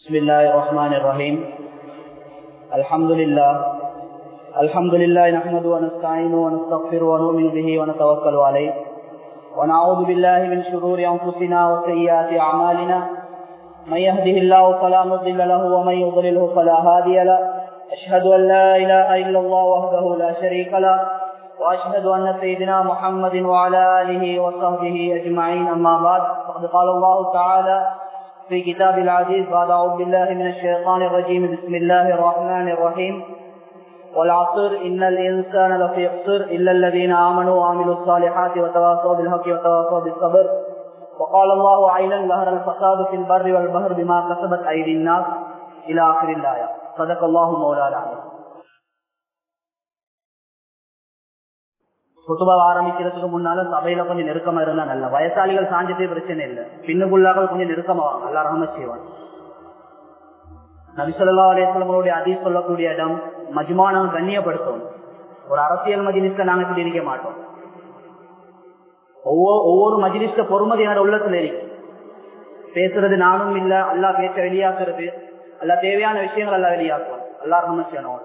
بسم الله الرحمن الرحيم الحمد لله الحمد لله نحمده ونستعينه ونستغفره ونؤمن به ونتوكل عليه ونعوذ بالله من شرور أنفسنا وسيئات أعمالنا من يهده الله فلا مضل له ومن يضلله فلا هادي له أشهد أن لا إله إلا الله وحده لا شريك له وأشهد أن سيدنا محمد وعلى آله وصحبه أجمعين أما بعد فقد قال الله تعالى في كتاب العزيز بعد أعوذ بالله من الشيطان الرجيم بسم الله الرحمن الرحيم والعصر إن الإنسان لفي خسر إلا الذين آمنوا وعملوا الصالحات وتواصوا بالحق وتواصوا بالصبر وقال الله عينا ظهر الفساد في البر والبحر بما كسبت أيدي الناس إلى آخر الآية صدق الله مولانا العظيم குத்துபாவை ஆரம்பிக்கிறதுக்கு முன்னால சபையில கொஞ்சம் நெருக்கமா இருந்தா நல்ல வயசாளிகள் சாஞ்சிட்டே பிரச்சனை இல்லை பின்னுக்குள்ளாக கொஞ்சம் நெருக்கமாவாங்க நல்லா ரகம செய்வாங்க நபிசல்லா அலேஸ்வலங்களுடைய அதி சொல்லக்கூடிய இடம் மஜ்மா நாங்க கண்ணியப்படுத்தும் ஒரு அரசியல் மஜிலிஸ்ல நாங்க இப்படி இருக்க மாட்டோம் ஒவ்வொரு ஒவ்வொரு மஜிலிஸ்ட பொறுமதி என்னோட உள்ளத்துல இருக்கு பேசுறது நானும் இல்ல அல்லா பேச்ச வெளியாக்குறது அல்ல தேவையான விஷயங்கள் எல்லாம் வெளியாக்குவோம் அல்லா ரஹம செய்யணும்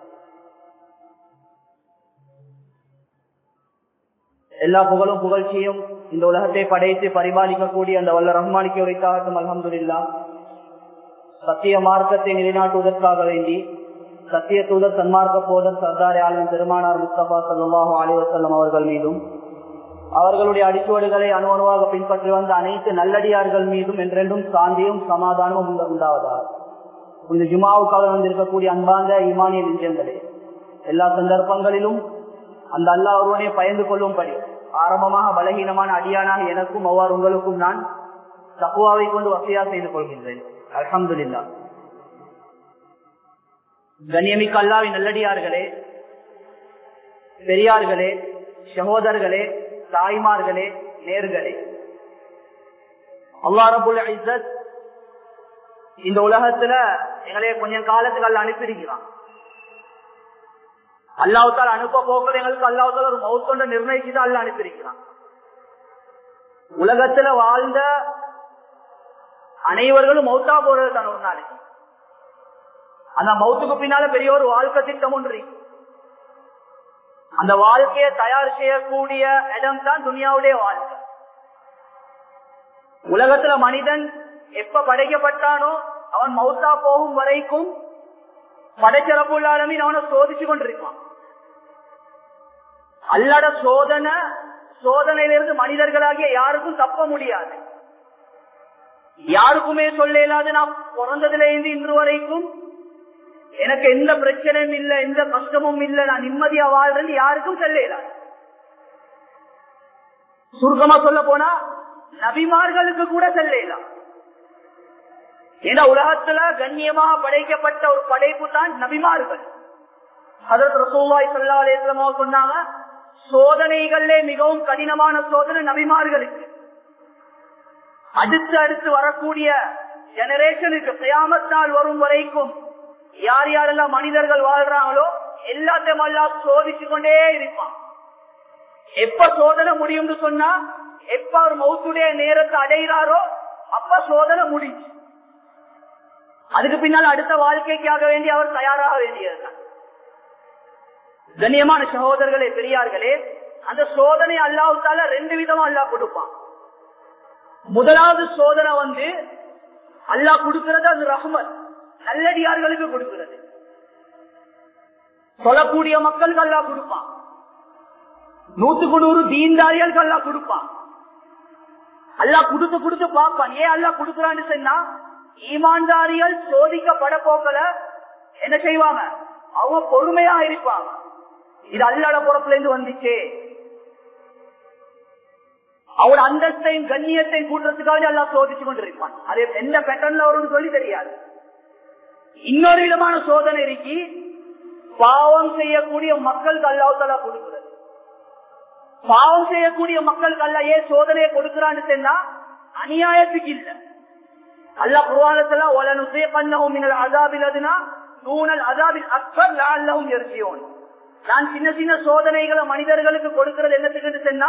எல்லா புகழும் புகழ்ச்சியும் இந்த உலகத்தை படைத்து பரிபாலிக்கக்கூடிய அந்த வல்ல ரஹ்மானிக்கு உரைத்தாகட்டும் அலமதுல்லா சத்திய மார்க்கத்தை நிலைநாட்டுவதற்காக வேண்டி சத்திய தூதர் சன்மார்க்க போதர் சர்தார் ஆளும் பெருமானார் முஸ்தபா சல்லாஹூ அலிவசல்லம் அவர்கள் மீதும் அவர்களுடைய அடிச்சுவடுகளை அணு அணுவாக பின்பற்றி வந்த அனைத்து நல்லடியார்கள் மீதும் என்றென்றும் சாந்தியும் சமாதானமும் உண்டாவதா இந்த ஜுமாவுக்காக வந்திருக்கக்கூடிய அன்பாந்த இமானிய நிஜங்களே எல்லா சந்தர்ப்பங்களிலும் அந்த அல்லா ஒருவனை பயந்து கொள்ளும்படி ஆரம்பமாக பலகீனமான அடியானாக எனக்கும் அவ்வாறு உங்களுக்கும் நான் தக்குவாவை கொண்டு வசதியா செய்து கொள்கின்றேன் அலமதுல்லா கண்ணியமிக்க அல்லாவின் நல்லடியார்களே பெரியார்களே சகோதரர்களே தாய்மார்களே நேர்களே அல்லாரபுல் இந்த உலகத்துல எங்களே கொஞ்சம் காலத்துக்கு அல்ல அனுப்பியிருக்கிறான் அல்லாவுத்தால் அனுப்ப போக்குறது எங்களுக்கு அல்லாவுத்தால் ஒரு மௌத்தொண்ட நிர்ணயிச்சுட்டு அல்ல அனுப்பியிருக்கிறான் உலகத்துல வாழ்ந்த அனைவர்களும் மௌத்தா போறது தான் ஒரு நாளைக்கு அந்த மௌத்துக்கு பின்னால பெரிய ஒரு வாழ்க்கை திட்டம் ஒன்று அந்த வாழ்க்கையை தயார் செய்யக்கூடிய இடம் தான் துனியாவுடைய வாழ்க்கை உலகத்துல மனிதன் எப்ப படைக்கப்பட்டானோ அவன் மௌத்தா போகும் வரைக்கும் படைச்சரப்புள்ளாலுமே அவனை சோதிச்சு கொண்டிருப்பான் அல்லட சோதனை சோதனையிலிருந்து மனிதர்களாகிய யாருக்கும் தப்ப முடியாது யாருக்குமே சொல்ல இயலாது நான் பிறந்ததுல இருந்து இன்று வரைக்கும் எனக்கு எந்த பிரச்சனையும் இல்லை எந்த கஷ்டமும் இல்லை நான் நிம்மதியா வாழ்றேன் யாருக்கும் சொல்ல இயலாது சுருக்கமா சொல்ல போனா நபிமார்களுக்கு கூட சொல்ல இயலாம் ஏன்னா உலகத்துல கண்ணியமாக படைக்கப்பட்ட ஒரு படைப்பு தான் நபிமார்கள் அதற்கு ரசூல்லாய் சல்லா அலேஸ்லமோ சொன்னாங்க சோதனைகளே மிகவும் கடினமான சோதனை நபிமார்களுக்கு அடுத்து அடுத்து வரக்கூடிய ஜெனரேஷனுக்கு கயாமத்தால் வரும் வரைக்கும் யார் யாரெல்லாம் மனிதர்கள் வாழ்றாங்களோ எல்லாத்தையும் எல்லாம் சோதிச்சு கொண்டே இருப்பான் எப்ப சோதனை முடியும்னு சொன்னா எப்ப அவர் மௌத்துடைய நேரத்தை அடைகிறாரோ அப்ப சோதனை முடிஞ்சு அதுக்கு பின்னால் அடுத்த வாழ்க்கைக்காக வேண்டி அவர் தயாராக வேண்டியதுதான் கண்ணியமான சகோதரர்களே பெரியார்களே அந்த சோதனை அல்லாவுத்தால ரெண்டு விதமா அல்லா கொடுப்பான் முதலாவது சோதனை வந்து அல்லாஹ் கொடுக்கிறது அது ரஹ்மத் நல்லடியார்களுக்கு கொடுக்கிறது சொல்லக்கூடிய மக்களுக்கு அல்லா கொடுப்பான் நூத்துக்கு நூறு தீன்தாரிகளுக்கு அல்லா கொடுப்பான் அல்லா கொடுத்து கொடுத்து பார்ப்பான் ஏன் அல்லா கொடுக்கிறான்னு சொன்னா ஈமான்தாரிகள் சோதிக்கப்பட போக்கல என்ன செய்வாங்க அவங்க பொறுமையா இருப்பாங்க இது அல்லாட புறத்துல இருந்து வந்துச்சே அவரோட அந்தஸ்தையும் கண்ணியத்தையும் கூட்டுறதுக்காக எல்லாம் சோதிச்சு கொண்டிருப்பான் அது எந்த பேட்டர்ன்ல வரும்னு சொல்லி தெரியாது இன்னொரு விதமான சோதனை இருக்கி பாவம் செய்யக்கூடிய மக்களுக்கு அல்லாவுத்தலா கொடுக்கிறது பாவம் செய்யக்கூடிய மக்களுக்கு அல்ல ஏன் சோதனையை கொடுக்கிறான்னு சொன்னா அநியாயத்துக்கு இல்ல அல்ல குருவானத்துல ஒலனுசேபன்னவும் அதாபில் அதுனா தூணல் அதாபில் அக்பர் லால்லவும் எரிசியோன் நான் சின்ன சின்ன சோதனைகளை மனிதர்களுக்கு கொடுக்கிறது என்னத்துக்கு சொன்னா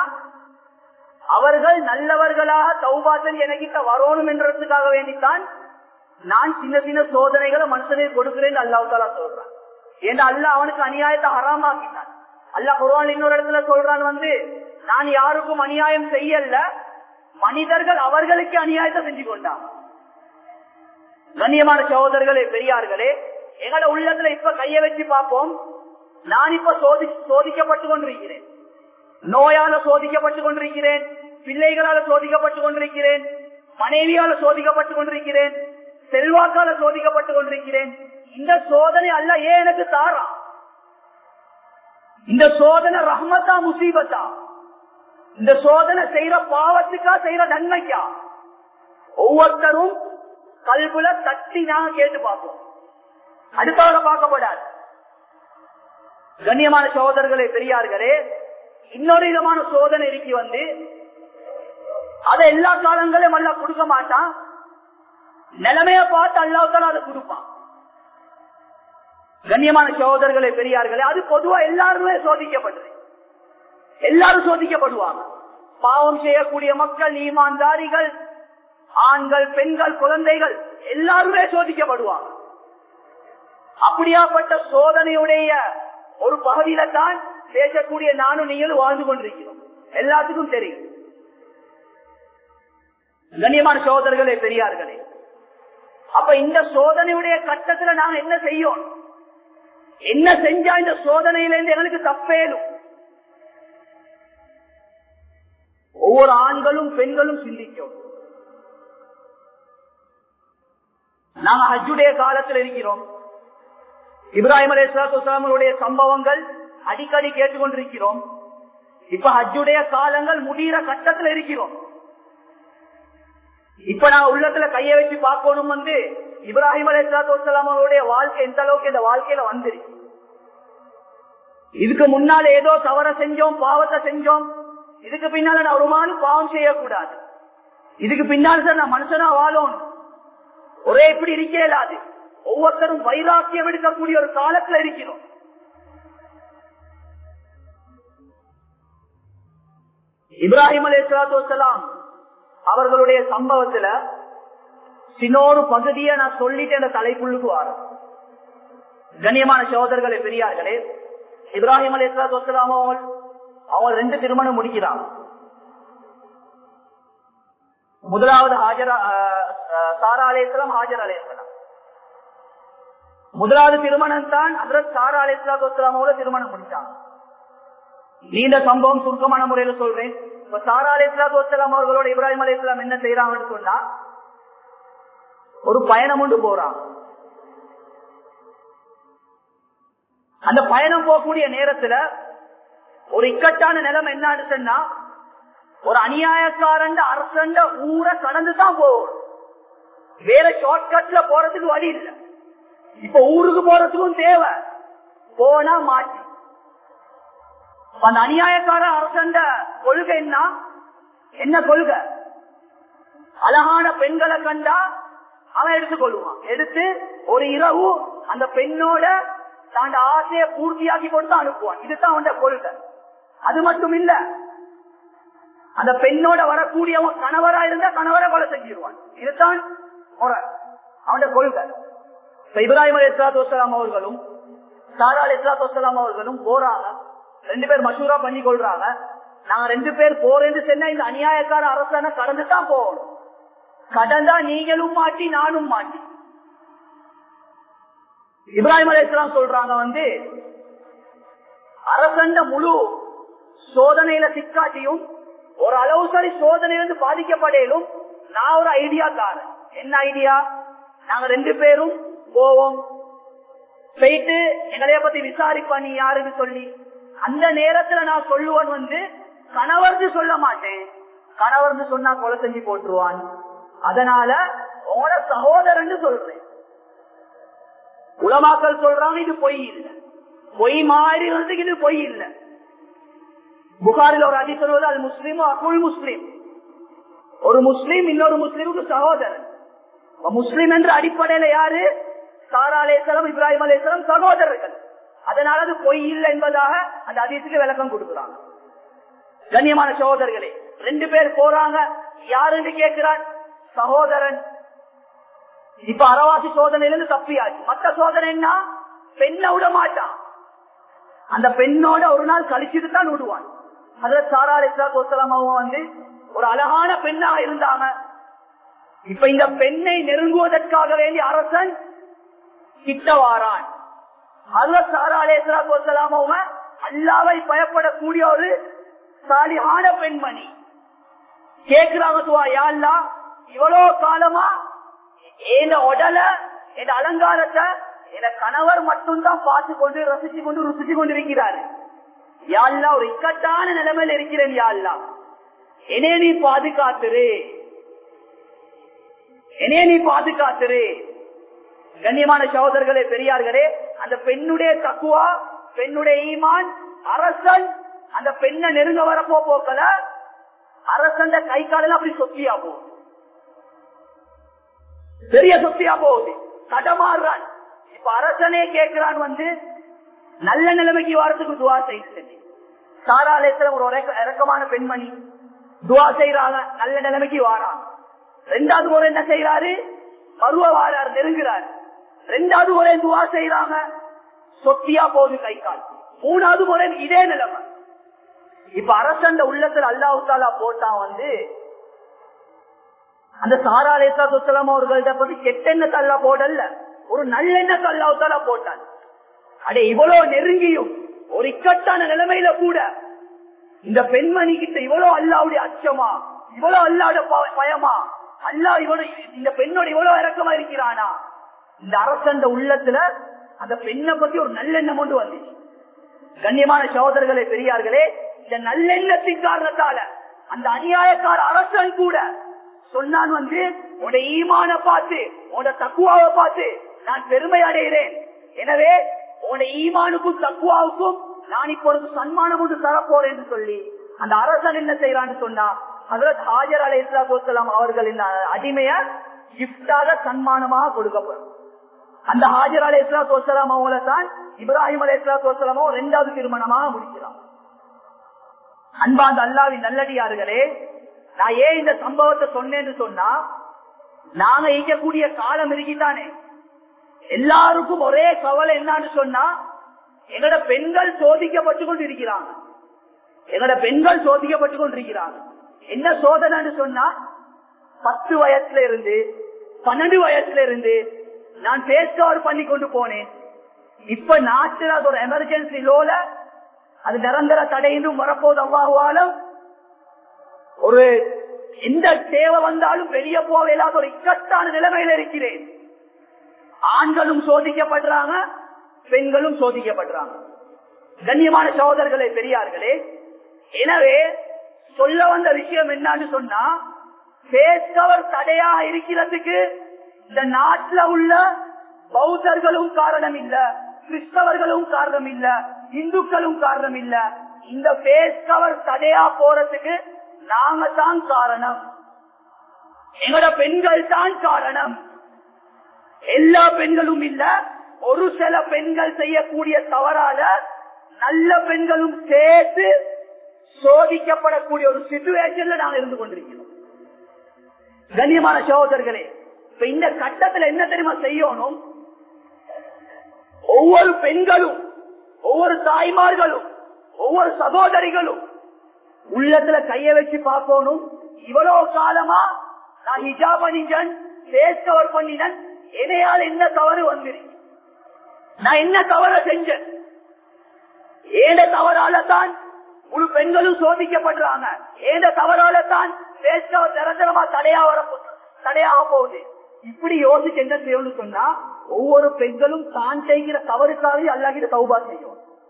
அவர்கள் நல்லவர்களாக தௌபாசல் எனக்கிட்ட வரணும் என்றதுக்காக வேண்டித்தான் நான் சின்ன சின்ன சோதனைகளை மனுஷனுக்கு கொடுக்கிறேன்னு அல்லாஹாலா சொல்றான் ஏன்னா அல்ல அவனுக்கு அநியாயத்தை ஹராமாக்கினான் அல்ல குரான் இன்னொரு இடத்துல சொல்றான் வந்து நான் யாருக்கும் அநியாயம் செய்யல மனிதர்கள் அவர்களுக்கு அநியாயத்தை செஞ்சு கொண்டான் கண்ணியமான சகோதரர்களே பெரியார்களே எங்களோட உள்ளத்துல இப்ப கைய வச்சு பார்ப்போம் நான் இப்ப சோதி சோதிக்கப்பட்டு கொண்டிருக்கிறேன் நோயால சோதிக்கப்பட்டு கொண்டிருக்கிறேன் பிள்ளைகளால சோதிக்கப்பட்டு கொண்டிருக்கிறேன் மனைவியால சோதிக்கப்பட்டு கொண்டிருக்கிறேன் செல்வாக்கால சோதிக்கப்பட்டு கொண்டிருக்கிறேன் இந்த சோதனை அல்ல ஏன் எனக்கு தாரா இந்த சோதனை ரஹ்மத்தா முசீபத்தா இந்த சோதனை செய்யற பாவத்துக்கா செய்யற நன்மைக்கா ஒவ்வொருத்தரும் கல்புல தட்டி நாங்க கேட்டு பார்ப்போம் அடுத்தவரை பார்க்கப்படாது கண்ணியமான சோதர்களே பெரியார்களே இன்னொரு விதமான சோதனை இருக்கு வந்து அதை எல்லா காலங்களையும் அல்ல கொடுக்க மாட்டான் நிலைமைய பார்த்து அல்லாத்தால அதை கொடுப்பான் கண்ணியமான சகோதரர்களே பெரியார்களே அது பொதுவா எல்லாருமே சோதிக்கப்படுது எல்லாரும் சோதிக்கப்படுவாங்க பாவம் செய்யக்கூடிய மக்கள் ஈமான்தாரிகள் ஆண்கள் பெண்கள் குழந்தைகள் எல்லாருமே சோதிக்கப்படுவாங்க அப்படியாப்பட்ட சோதனையுடைய ஒரு பகுதியில தான் பேசக்கூடிய நானும் நீங்களும் வாழ்ந்து கொண்டிருக்கிறோம் எல்லாத்துக்கும் தெரியும் கண்ணியமான சோதர்களே பெரியார்களே அப்ப இந்த சோதனையுடைய கட்டத்துல நாங்க என்ன செய்யும் என்ன செஞ்சா இந்த சோதனையிலிருந்து எங்களுக்கு தப்பேலும் ஒவ்வொரு ஆண்களும் பெண்களும் சிந்திக்கும் நாங்க ஹஜ்ஜுடைய காலத்தில் இருக்கிறோம் இப்ராஹிம் அலிஸ்லாத்துடைய சம்பவங்கள் அடிக்கடி கேட்டுக்கொண்டிருக்கிறோம் இப்ப ஹஜ்ஜுடைய காலங்கள் முடிகிற கட்டத்தில் இருக்கிறோம் இப்ப நான் உள்ளத்துல கைய வச்சு பார்க்கணும் வந்து இப்ராஹிம் அலிஸ்லாத்துடைய வாழ்க்கை எந்த அளவுக்கு இந்த வாழ்க்கையில வந்துருக்கு இதுக்கு முன்னால ஏதோ தவற செஞ்சோம் பாவத்தை செஞ்சோம் இதுக்கு பின்னால நான் ஒரு மாதம் பாவம் செய்யக்கூடாது இதுக்கு பின்னால் சார் நான் மனுஷனா வாழணும் ஒரே இப்படி இருக்க இயலாது ஒவ்வொருத்தரும் வைராக்கியம் எடுக்கக்கூடிய ஒரு காலத்துல இருக்கிறோம் இப்ராஹிம் அலி இஸ்லாத்துலாம் அவர்களுடைய சம்பவத்துல சின்னோரு பகுதியை நான் சொல்லிட்டு அந்த தலைப்புள்ளுக்கு வாரம் கண்ணியமான சகோதரர்களே பெரியார்களே இப்ராஹிம் அலி இஸ்லாத்துலாம் அவர்கள் அவங்க ரெண்டு திருமணம் முடிக்கிறாங்க முதலாவது ஹாஜரா சாரா அலேஸ்லாம் ஹாஜர் அலேஸ்லாம் முதலாவது திருமணம் தான் அதற்கு சாரா அலேஸ்லாத்தோட திருமணம் முடிச்சாங்க நீண்ட சம்பவம் சுருக்கமான முறையில சொல்றேன் இப்ப சாரா அலேஸ்லாத்தோலாம் அவர்களோட இப்ராஹிம் அலேஸ்லாம் என்ன செய்யறாங்கன்னு சொன்னா ஒரு பயணம் கொண்டு போறாங்க அந்த பயணம் போகக்கூடிய நேரத்துல ஒரு இக்கட்டான நிலைமை என்னன்னு சொன்னா ஒரு அநியாயக்காரன் அரசண்ட ஊரை கடந்துதான் போகணும் வேற ஷார்ட்கட்ல போறதுக்கு வழி இல்லை இப்ப ஊருக்கு போறதுக்கும் தேவை போனா மாட்டி அந்த அநியாயக்கார அரசண்ட கொள்கை என்ன என்ன கொள்கை அழகான பெண்களை கண்டா அவன் எடுத்துக்கொள்வான் எடுத்து ஒரு இரவு அந்த பெண்ணோட தாண்ட ஆசையை பூர்த்தியாக்கி கொடுத்து அனுப்புவான் இதுதான் அவன் கொள்கை அது மட்டும் இல்ல அந்த பெண்ணோட வரக்கூடியவன் கணவரா இருந்தா கணவரை கொலை செஞ்சிருவான் இதுதான் முறை அவனுடைய கொள்கை இப்ராஹிம் அலி இஸ்லாத்து வசலாம் அவர்களும் சாரா அலி இஸ்லாத்து வசலாம் அவர்களும் போறாங்க ரெண்டு பேர் மசூரா பண்ணி கொள்றாங்க நாங்க ரெண்டு பேர் போறேன்னு சொன்னா இந்த அநியாயக்கார அரசான கடந்து தான் போகணும் கடந்தா நீங்களும் மாட்டி நானும் மாட்டி இப்ராஹிம் அலி இஸ்லாம் சொல்றாங்க வந்து அரசண்ட முழு சோதனையில சிக்காட்டியும் ஒரு அளவு சரி சோதனையிலிருந்து பாதிக்கப்படையிலும் நான் ஒரு ஐடியா தாரேன் என்ன ஐடியா நாங்க ரெண்டு பேரும் போவோம் போயிட்டு எங்களைய பத்தி விசாரிப்பா நீ யாருன்னு சொல்லி அந்த நேரத்துல நான் சொல்லுவேன் வந்து கணவர்னு சொல்ல மாட்டேன் கணவர்னு சொன்னா கொலை செஞ்சு போட்டுருவான் அதனால உங்களோட சகோதரன் சொல்றேன் உலமாக்கள் சொல்றாங்க இது பொய் இல்லை பொய் மாறி வந்து இது பொய் இல்லை புகாரில் ஒரு அடி சொல்வது அது முஸ்லீம் அகுல் முஸ்லீம் ஒரு முஸ்லீம் இன்னொரு முஸ்லீமுக்கு சகோதரன் முஸ்லீம் என்ற அடிப்படையில யாரு சாரா அலேசலம் இப்ராஹிம் அலேசலம் சகோதரர்கள் அதனால அது பொய் இல்லை என்பதாக அந்த அதிசயத்துக்கு விளக்கம் கொடுக்குறாங்க கண்ணியமான சகோதரர்களே ரெண்டு பேர் போறாங்க யாருன்னு கேட்கிறான் சகோதரன் இப்ப அறவாசி சோதனையிலிருந்து தப்பியாச்சு மத்த சோதனை என்ன பெண்ணை விட மாட்டான் அந்த பெண்ணோட ஒரு நாள் கழிச்சுட்டு தான் விடுவான் அதுல சாரா இஸ்லா கோசலமாவும் வந்து ஒரு அழகான பெண்ணாக இருந்தாங்க இப்ப இந்த பெண்ணை நெருங்குவதற்காக வேண்டிய அரசன் கிட்ட வாரான் அதுல சாரா அலேஸ்லா கோசலாமவங்க அல்லாவை பயப்படக்கூடிய ஒரு சாலியான பெண்மணி கேக்குறாங்க துவா யாழ்லா இவ்வளவு காலமா என் உடல என் அலங்காரத்தை என் கணவர் மட்டும்தான் பார்த்து கொண்டு ரசிச்சு கொண்டு ருசிச்சு கொண்டிருக்கிறாரு யாழ்லா ஒரு இக்கட்டான நிலைமையில இருக்கிறேன் யாழ்லா என்னே நீ பாதுகாத்துரு என்னே நீ பாதுகாத்துரு கண்ணியமான சகோதரர்களே பெரியார்களே அந்த பெண்ணுடைய தக்குவா பெண்ணுடைய ஈமான் அரசன் அந்த பெண்ணை நெருங்க வரப்போ போக்கல அரசன் கை காலில் அப்படி சொத்தியா போகுது பெரிய சொத்தியா போகுது தடமாறுறான் இப்ப அரசனே கேட்கிறான் வந்து நல்ல நிலைமைக்கு வரத்துக்கு துவா செய்து சாராலயத்துல ஒரு இறக்க- இறக்கமான பெண்மணி துவா செய்யறாங்க நல்ல நிலைமைக்கு வாராங்க ரெண்டாவது முறை என்ன செய்யறாரு மருவ வாரார் நெருங்குறாரு ரெண்டாவது முறை துவா செய்யறாங்க சொத்தியா போகுது கை கால் மூணாவது முறை இதே நிலைமை இப்ப அரசன் உள்ளத்துல அல்லாஹு தாலா போட்டான் வந்து அந்த சாராலேசா சொத்தலாம் அவர்கள்ட்ட பத்தி கெட்டெண்ணத்தை அல்லா போடல ஒரு நல்லெண்ணத்தை அல்லாஹு தாலா போட்டான் அடே இவ்வளவு நெருங்கியும் ஒரு இக்கட்டான நிலைமையில கூட இந்த பெண்மணி கிட்ட இவ்வளவு அல்லாவுடைய அச்சமா இவ்வளவு அல்லாவுடைய ப- பயமா அல்லா இவ்வளவு இந்த பெண்ணோட இவ்வளவு இறக்கமா இருக்கிறானா இந்த அரசன் உள்ளத்துல அந்த பெண்ணை பத்தி ஒரு நல்லெண்ணம் கொண்டு வந்துச்சு கண்ணியமான சகோதரர்களே பெரியார்களே இந்த நல்லெண்ணத்தின் காரணத்தால அந்த அநியாயக்கார அரசன் கூட சொன்னான் வந்து உடைய ஈமான பார்த்து உட தக்குவாவை பார்த்து நான் பெருமை அடைகிறேன் எனவே உடைய ஈமானுக்கும் தக்குவாவுக்கும் நான் இப்பொழுது சன்மானம் ஒன்று தரப்போறேன் என்று சொல்லி அந்த அரசன் என்ன செய்யறான்னு சொன்னா ஹசரத் ஹாஜர் அலை இஸ்லாத்துலாம் அவர்கள் இந்த அடிமைய கிப்டாக சன்மானமாக கொடுக்கப்படும் அந்த ஹாஜர் அலை இஸ்லாத்துலாம் அவங்கள தான் இப்ராஹிம் அலை இஸ்லாத்துலாமோ ரெண்டாவது திருமணமாக முடிக்கிறான் அன்பாந்த அல்லாவின் நல்லடியார்களே நான் ஏன் இந்த சம்பவத்தை சொன்னேன்னு சொன்னா நாங்க ஈக்கக்கூடிய காலம் இருக்கித்தானே எல்லாருக்கும் ஒரே கவலை என்னன்னு சொன்னா எங்கட பெண்கள் சோதிக்கப்பட்டு கொண்டு இருக்கிறாங்க எங்கட பெண்கள் சோதிக்கப்பட்டு கொண்டு இருக்கிறாங்க என்ன சோதனைன்னு சொன்னா பத்து வயசுல இருந்து பன்னெண்டு வயசுல இருந்து நான் பேஸ் கவர் பண்ணி கொண்டு போனேன் இப்ப நாட்டுல அது ஒரு எமர்ஜென்சி லோல அது நிரந்தர தடையிலும் வரப்போது அவ்வாறுவாலும் ஒரு எந்த தேவை வந்தாலும் வெளியே போக இல்லாத ஒரு இக்கட்டான நிலைமையில இருக்கிறேன் ஆண்களும் சோதிக்கப்படுறாங்க பெண்களும் சோதிக்கப்படுறாங்க கண்ணியமான சகோதரர்களே பெரியார்களே எனவே சொல்ல வந்த விஷயம் என்னன்னு சொன்னா பேஸ் கவர் தடையா இருக்கிறதுக்கு இந்த நாட்டுல உள்ள பௌத்தர்களும் காரணம் இல்ல கிறிஸ்தவர்களும் காரணம் இல்ல இந்துக்களும் காரணம் இல்ல இந்த பேஸ் கவர் தடையா போறதுக்கு நாங்க தான் காரணம் எங்களோட பெண்கள் தான் காரணம் எல்லா பெண்களும் இல்ல ஒரு சில பெண்கள் செய்யக்கூடிய தவறால நல்ல பெண்களும் சேர்த்து சோதிக்கப்படக்கூடிய ஒரு சிச்சுவேஷன்ல நாங்கள் இருந்து கொண்டிருக்கிறோம் கண்ணியமான சகோதரர்களே இப்ப இந்த கட்டத்துல என்ன தெரியுமா செய்யணும் ஒவ்வொரு பெண்களும் ஒவ்வொரு தாய்மார்களும் ஒவ்வொரு சகோதரிகளும் உள்ளத்துல கைய வச்சு பார்க்கணும் இவ்வளவு காலமா நான் ஹிஜாப் அணிஞ்சன் ஃபேஸ் கவர் பண்ணினன் என்னையால் என்ன தவறு வந்துருக்கு நான் என்ன தவற செஞ்சேன் ஏத தவறால தான் முழு பெண்களும் சோதிக்கப்படுறாங்க ஏத தவறால தான் ஃபேஸ் கவர் நிரந்தரமா தடையா வர தடையாக போகுது இப்படி யோசிச்சு என்ன செய்யணும்னு சொன்னா ஒவ்வொரு பெண்களும் தான் செய்கிற தவறுக்காக அல்லாஹிட தௌபா செய்யும்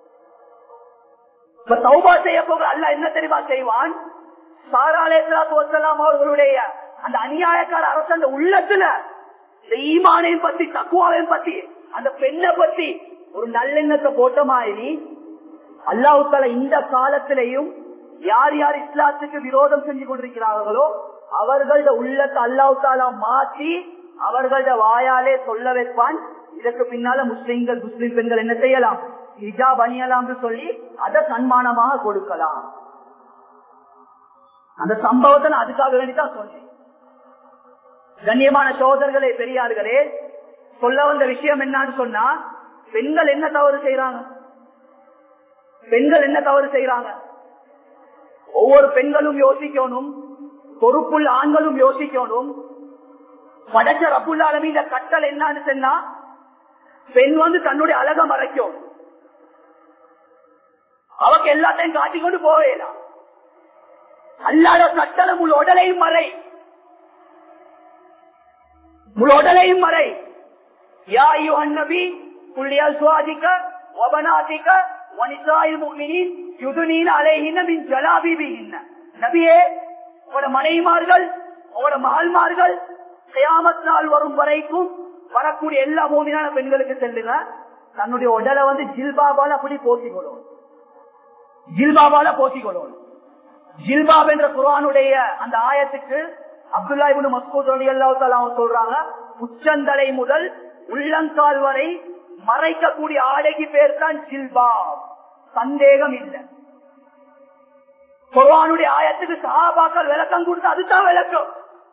இப்ப தௌபா செய்ய போக அல்ல என்ன தெரியுமா செய்வான் சாராலேசலாம் அவர்களுடைய அந்த அநியாயக்கார அரசு அந்த உள்ளத்துல இந்த ஈமானையும் பத்தி தக்குவாவையும் பத்தி அந்த பெண்ணை பத்தி ஒரு நல்லெண்ணத்தை போட்ட மாதிரி அல்லாஹால இந்த காலத்திலையும் யார் யார் இஸ்லாத்துக்கு விரோதம் செஞ்சு கொண்டிருக்கிறார்களோ அவர்களோட உள்ளத்தை அல்லாஹாலா மாற்றி அவர்களோட வாயாலே சொல்ல வைப்பான் இதற்கு பின்னால முஸ்லிம்கள் முஸ்லிம் பெண்கள் என்ன செய்யலாம் ஹிஜாப் அணியலாம் சொல்லி அதை சன்மானமாக கொடுக்கலாம் அந்த சம்பவத்தை நான் அதுக்காக வேண்டிதான் சொன்னேன் கண்ணியமான சோதர்களே பெரியார்களே சொல்ல வந்த விஷயம் என்னன்னு சொன்னா பெண்கள் என்ன தவறு செய்யறாங்க பெண்கள் என்ன தவறு செய்யறாங்க ஒவ்வொரு பெண்களும் யோசிக்கணும் பொறுப்புள்ள ஆண்களும் யோசிக்கணும் படைச்ச ரப்புல்லாலுமே இந்த கட்டல் என்னன்னு சொன்னா பெண் வந்து தன்னுடைய அழக மறைக்கும் அவக்கு எல்லாத்தையும் காட்டிக்கொண்டு போவேலாம் அல்லாத கட்டளை முள் உடலையும் மறை முள் உடலையும் மறை யா நபி புள்ளியால் சுவாதிக்க ஒபனாதிக்க வனிசாயில் முக்மினின் யுதுனீன் அலைஹின மின் ஜலாபிபிஹின்ன நபியே உங்களோட மனைவிமார்கள் உங்களோட மகள்மார்கள் கயாமத் நாள் வரும் வரைக்கும் வரக்கூடிய எல்லா மூமியான பெண்களுக்கு செல்லுங்க தன்னுடைய உடலை வந்து ஜில்பாபால அப்படி போக்கிக்கொள்ளும் ஜில்பாபால போக்கிக்கொள்ளும் ஜில்பாப் என்ற குரானுடைய அந்த ஆயத்துக்கு அப்துல்லா இபுன் மஸ்கூத் அலி அல்லாஹ் சொல்றாங்க உச்சந்தலை முதல் உள்ளங்கால் வரை மறைக்கக்கூடிய ஆடைக்கு பேர் தான் ஜில்பாப் சந்தேகம் இல்லை குரானுடைய ஆயத்துக்கு சஹாபாக்கள் விளக்கம் கொடுத்து அதுதான் விளக்கம்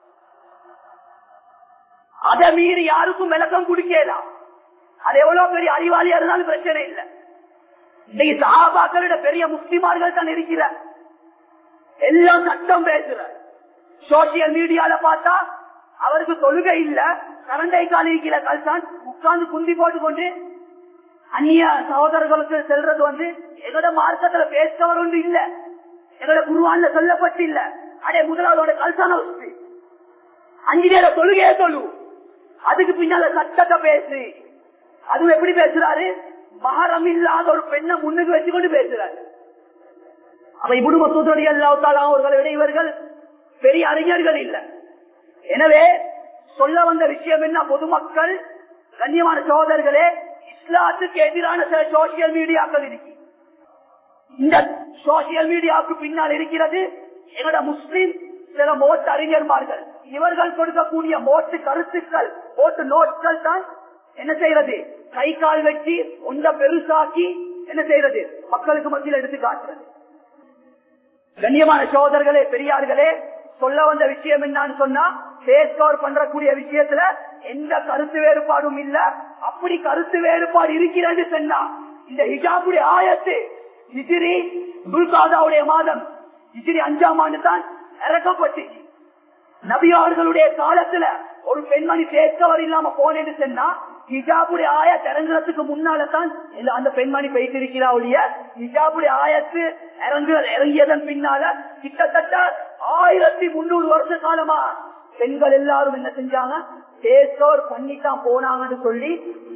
அதை மீறி யாருக்கும் விளக்கம் குடிக்கலாம் அது எவ்வளவு பெரிய அறிவாளியா இருந்தாலும் பிரச்சனை இல்லை இன்னைக்கு சஹாபாக்களிட பெரிய முஸ்லிமார்கள் தான் இருக்கிற எல்லாம் சட்டம் பேசுற சோசியல் மீடியால பார்த்தா அவருக்கு தொழுகை இல்ல கரண்டை கால் இருக்கிற கல்சான் உட்கார்ந்து குந்தி போட்டுக்கொண்டு அந்நிய சகோதரர்களுக்கு செல்றது வந்து எங்களோட மார்க்கத்துல பேசுறவர் ஒன்று இல்ல எங்களோட குருவான்ல சொல்லப்பட்டு இல்ல அடே முதலாளோட கல்சான வச்சு அஞ்சு நேர தொழுகையே தொழு அதுக்கு பின்னால சட்டத்தை பேசு அதுவும் எப்படி பேசுறாரு மகரம் இல்லாத ஒரு பெண்ணை முன்னுக்கு வச்சுக்கொண்டு பேசுறாரு அப்ப இப்படி மசூதடி அல்லாத்தாலும் அவர்களை விட இவர்கள் பெரிய அறிஞர்கள் இல்ல எனவே சொல்ல வந்த விஷயம் என்ன பொதுமக்கள் கண்ணியமான சகோதரர்களே இஸ்லாத்துக்கு எதிரான சில சோசியல் மீடியாக்கள் இருக்கு இந்த சோசியல் மீடியாவுக்கு பின்னால் இருக்கிறது எங்களோட முஸ்லிம் சில மோட்டு அறிஞர்மார்கள் இவர்கள் கொடுக்கக்கூடிய மோட்டு கருத்துக்கள் மோட்டு நோட்கள் தான் என்ன செய்யறது கை கால் வெட்டி ஒன்ற பெருசாக்கி என்ன செய்யறது மக்களுக்கு மத்தியில் எடுத்து காட்டுறது கண்ணியமான சோதர்களே பெரியார்களே சொல்ல வந்த விஷயம் என்னன்னு சொன்னா பேஸ் கவர் பண்றக்கூடிய விஷயத்துல எந்த கருத்து வேறுபாடும் இல்ல அப்படி கருத்து வேறுபாடு இருக்கிறது சொன்னா இந்த ஹிஜாபுடைய ஆயத்து ஹிஜிரி துல்காதாவுடைய மாதம் ஹிஜிரி அஞ்சாம் ஆண்டு தான் இறக்கப்பட்டு நபியார்களுடைய காலத்துல ஒரு பெண்மணி பேஸ்கவர் இல்லாம போனேன்னு சொன்னா ஹிஜாபுடைய ஆயத் இறங்குறதுக்கு முன்னாலதான் அந்த பெண்மணி போயிட்டிருக்கிறா ஒழிய ஹிஜாபுடைய ஆயத்து இறங்கு இறங்கியதன் பின்னால கிட்டத்தட்ட ஆயிரத்தி முன்னூறு வருஷ காலமா பெண்கள் எல்லாரும் என்ன செஞ்சாங்க பேஸ்கவர் பண்ணித்தான் போனாங்கன்னு சொல்லி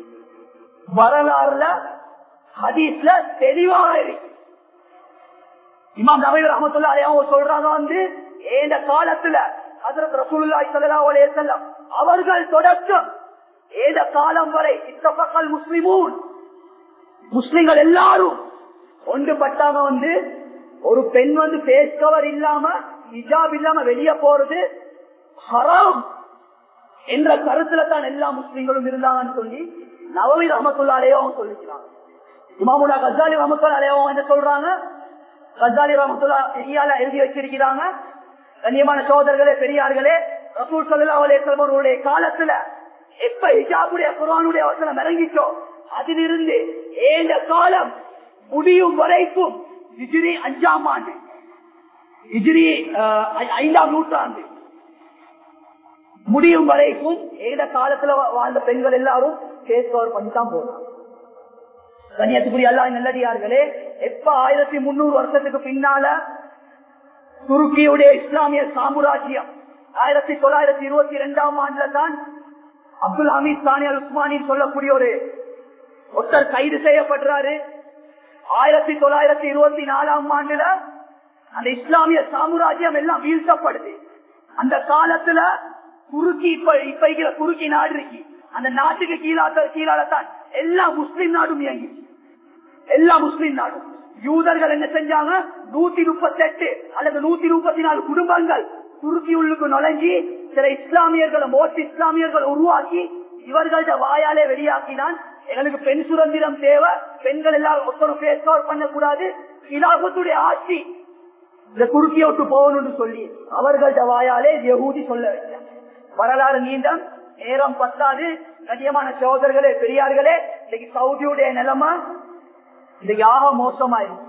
வரலாறுல ஹதீஸ்ல தெளிவாக இருக்கு இமாம் நபீர் ரஹமத்துல்லா அவங்க சொல்றாங்க வந்து இந்த காலத்துல ஹசரத் ரசூலுல்லாஹி ஸல்லல்லாஹு அலைஹி வஸல்லம் அவர்கள் தொடக்கம் ஏத காலம் வரை இத்தபக்கல் முஸ்லிமூன் முஸ்லிம்கள் எல்லாரும் ஒன்றுபட்டாங்க வந்து ஒரு பெண் வந்து பேஸ் கவர் இல்லாம ஹிஜாப் இல்லாம வெளியே போறது ஹராம் என்ற கருத்துல தான் எல்லா முஸ்லிம்களும் இருந்தாங்கன்னு சொல்லி நவமி ரஹமத்துல்லாலேயோ அவங்க சொல்லிக்கிறாங்க இமாமுல்லா கசாலி ரஹமத்துல்லாலேயோ என்ன சொல்றாங்க கசாலி ரஹமத்துல்லா பெரியால எழுதி வச்சிருக்கிறாங்க கண்ணியமான சோதர்களே பெரியார்களே ரசூல் சல்லா அலைய காலத்துல எப்ப ஹிஜாபுடைய குரானுடைய வசனம் இறங்கிச்சோ அதிலிருந்து ஏழ காலம் முடியும் வரைக்கும் இஜிரி அஞ்சாம் ஆண்டு இஜிரி ஐந்தாம் நூற்றாண்டு முடியும் வரைக்கும் ஏத காலத்துல வாழ்ந்த பெண்கள் எல்லாரும் கேஸ் கவர் பண்ணித்தான் போறாங்க கன்னியாகுமரி எல்லாம் நல்லடியார்களே எப்ப ஆயிரத்தி முன்னூறு வருஷத்துக்கு பின்னால துருக்கியுடைய இஸ்லாமிய சாம்ராஜ்யம் ஆயிரத்தி தொள்ளாயிரத்தி இருபத்தி இரண்டாம் ஆண்டுல தான் அப்துல் ஹமீத் சானி அல் உஸ்மானி சொல்லக்கூடிய ஒரு ஒருத்தர் கைது செய்யப்படுறாரு ஆயிரத்தி தொள்ளாயிரத்தி இருபத்தி நாலாம் ஆண்டுல அந்த இஸ்லாமிய சாம்ராஜ்யம் எல்லாம் வீழ்த்தப்படுது அந்த காலத்துல துருக்கி இப்ப இப்ப இருக்கிற துருக்கி நாடு இருக்கு அந்த நாட்டுக்கு கீழாத்த கீழாலத்தான் எல்லா முஸ்லிம் நாடும் இயங்கி எல்லா முஸ்லிம் நாடும் யூதர்கள் என்ன செஞ்சாங்க நூத்தி முப்பத்தி எட்டு அல்லது நூத்தி முப்பத்தி நாலு குடும்பங்கள் துருக்கி உள்ளுக்கு நுழைஞ்சி சில இஸ்லாமியர்களை மோட்டு இஸ்லாமியர்கள் உருவாக்கி இவர்கள்ட்ட வாயாலே வெளியாக்கினான் எங்களுக்கு பெண் சுதந்திரம் தேவை பெண்கள் எல்லாரும் ஒருத்தரும் பேஸ் கவர் பண்ணக்கூடாது இலாபத்துடைய ஆட்சி இந்த துருக்கியை விட்டு போகணும்னு சொல்லி அவர்கள்ட்ட வாயாலே யகூதி சொல்ல வைத்தார் வரலாறு நீண்டம் நேரம் பத்தாது கண்ணியமான சகோதரர்களே பெரியார்களே இன்னைக்கு சவுதியுடைய நிலைமை இன்னைக்கு ஆக மோசமாயிரும்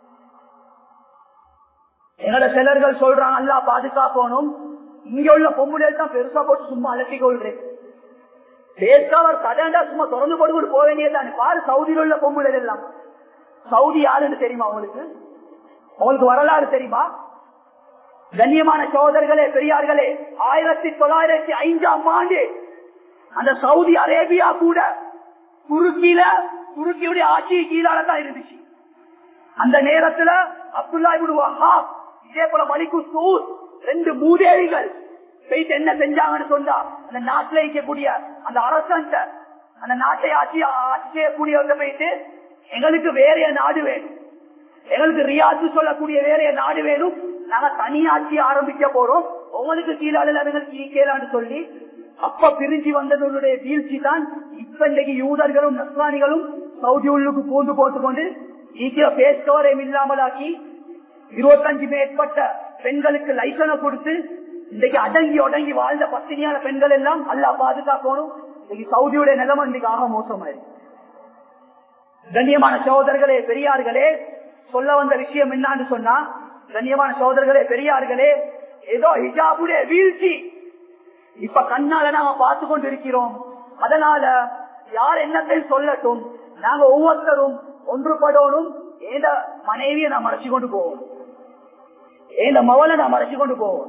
எங்களோட சிலர்கள் சொல்றாங்க அல்லா பாதுகாக்கணும் இங்க உள்ள பொம்புலேல் தான் பெருசா போட்டு சும்மா அலட்டிக் கொள்றேன் பேசாவர் கதாண்டா சும்மா திறந்து போட்டு போக வேண்டியதுதான் பாரு சவுதியில் உள்ள பொம்புலேல் எல்லாம் சவுதி யாருன்னு தெரியுமா உங்களுக்கு உங்களுக்கு வரலாறு தெரியுமா கண்ணியமான சோதர்களே பெரியார்களே ஆயிரத்தி தொள்ளாயிரத்தி ஐந்தாம் ஆண்டு அந்த சவுதி அரேபியா கூட துருக்கியில துருக்கியுடைய ஆட்சி கீழால தான் இருந்துச்சு அந்த நேரத்துல அப்துல்லா வஹாப் இதே போல மலிக்கு சூர் ரெண்டு மூதேவிகள் போயிட்டு என்ன செஞ்சாங்கன்னு சொன்னா அந்த நாட்டில் இருக்கக்கூடிய அந்த அரசன் அந்த நாட்டை ஆட்சி ஆட்சி செய்யக்கூடியவங்க போயிட்டு எங்களுக்கு வேறைய நாடு வேணும் எங்களுக்கு ரியாத்து சொல்லக்கூடிய வேறைய நாடு வேணும் நாங்க தனி ஆட்சி ஆரம்பிக்க போறோம் உங்களுக்கு கீழால எங்களுக்கு ஈக்கலான்னு சொல்லி அப்ப பிரிஞ்சு வந்தவர்களுடைய வீழ்ச்சி தான் இப்ப இன்றைக்கு யூதர்களும் நஸ்லானிகளும் சவுதி உள்ளுக்கு பூந்து போட்டுக்கொண்டு ஈக்கிய பேஸ் கவரையும் இல்லாமலாக்கி இருபத்தஞ்சு மேற்பட்ட பெண்களுக்கு லைசனை கொடுத்து இன்றைக்கு அடங்கி ஒடங்கி வாழ்ந்த பத்தினியான பெண்கள் எல்லாம் அல்லா பாதுகாக்கணும் இன்னைக்கு சவுதியுடைய நிலைமை இன்னைக்கு ஆக மோசமாயிருக்கு கண்ணியமான சகோதரர்களே பெரியார்களே சொல்ல வந்த விஷயம் என்னான்னு சொன்னா கண்ணியமான சகோதரர்களே பெரியார்களே ஏதோ ஹிஜாபுடைய வீழ்ச்சி இப்ப கண்ணால நாம பார்த்து கொண்டு இருக்கிறோம் அதனால யார் என்னத்தை சொல்லட்டும் நாங்க ஒவ்வொருத்தரும் ஒன்றுபடணும் ஏத மனைவியை நான் மறைச்சு கொண்டு போவோம் ஏத மவளை நான் மறைச்சு கொண்டு போவோம்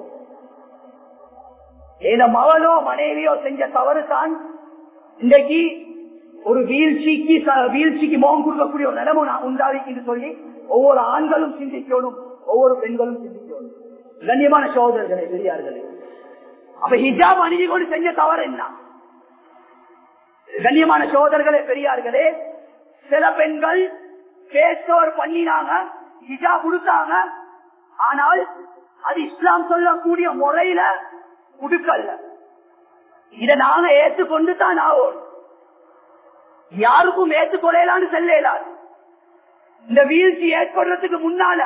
ஏத மவளோ மனைவியோ செஞ்ச தவறு தான் இன்றைக்கு ஒரு வீழ்ச்சிக்கு வீழ்ச்சிக்கு முகம் கொடுக்கக்கூடிய ஒரு நிலைமை நான் உண்டாவிக்கு சொல்லி ஒவ்வொரு ஆண்களும் சிந்திக்கணும் ஒவ்வொரு பெண்களும் சிந்திக்கணும் கண்ணியமான சோதரர்களே பெரியார்களே அப்ப ஹிஜாப் அணிஞ்சு கொண்டு செஞ்ச தவறு என்ன கண்ணியமான சோதர்களே பெரியார்களே சில பெண்கள் பேசோர் பண்ணினாங்க ஹிஜாப் கொடுத்தாங்க ஆனால் அது இஸ்லாம் சொல்லக்கூடிய முறையில கொடுக்கல இதை நாங்க ஏற்றுக்கொண்டு தான் ஆகும் யாருக்கும் ஏற்றுக்கொள்ளலான்னு செல்லலாது இந்த வீழ்ச்சி ஏற்படுறதுக்கு முன்னால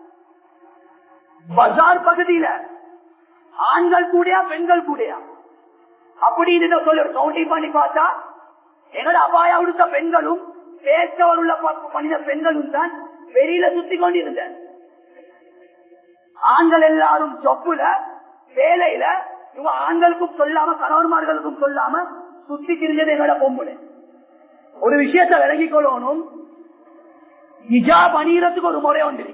பஜார் பகுதியில ஆண்கள் கூடயா பெண்கள் கூடயா அப்படின்னு சொல்லி கவுண்டிங் பண்ணி பார்த்தா எங்களோட அபாயா உடுத்த பெண்களும் பேச்சவர் உள்ள மனித பெண்களும் தான் வெளியில சுத்தி கொண்டிருந்த ஆண்கள் எல்லாரும் சொப்புல வேலையில இவங்க ஆண்களுக்கும் சொல்லாம கணவன்மார்களுக்கும் சொல்லாம சுத்தி திரிஞ்சது எங்களோட பொம்புல ஒரு விஷயத்தை விலகிக் கொள்ளணும் ஹிஜாப் அணியறதுக்கு ஒரு முறை ஒன்று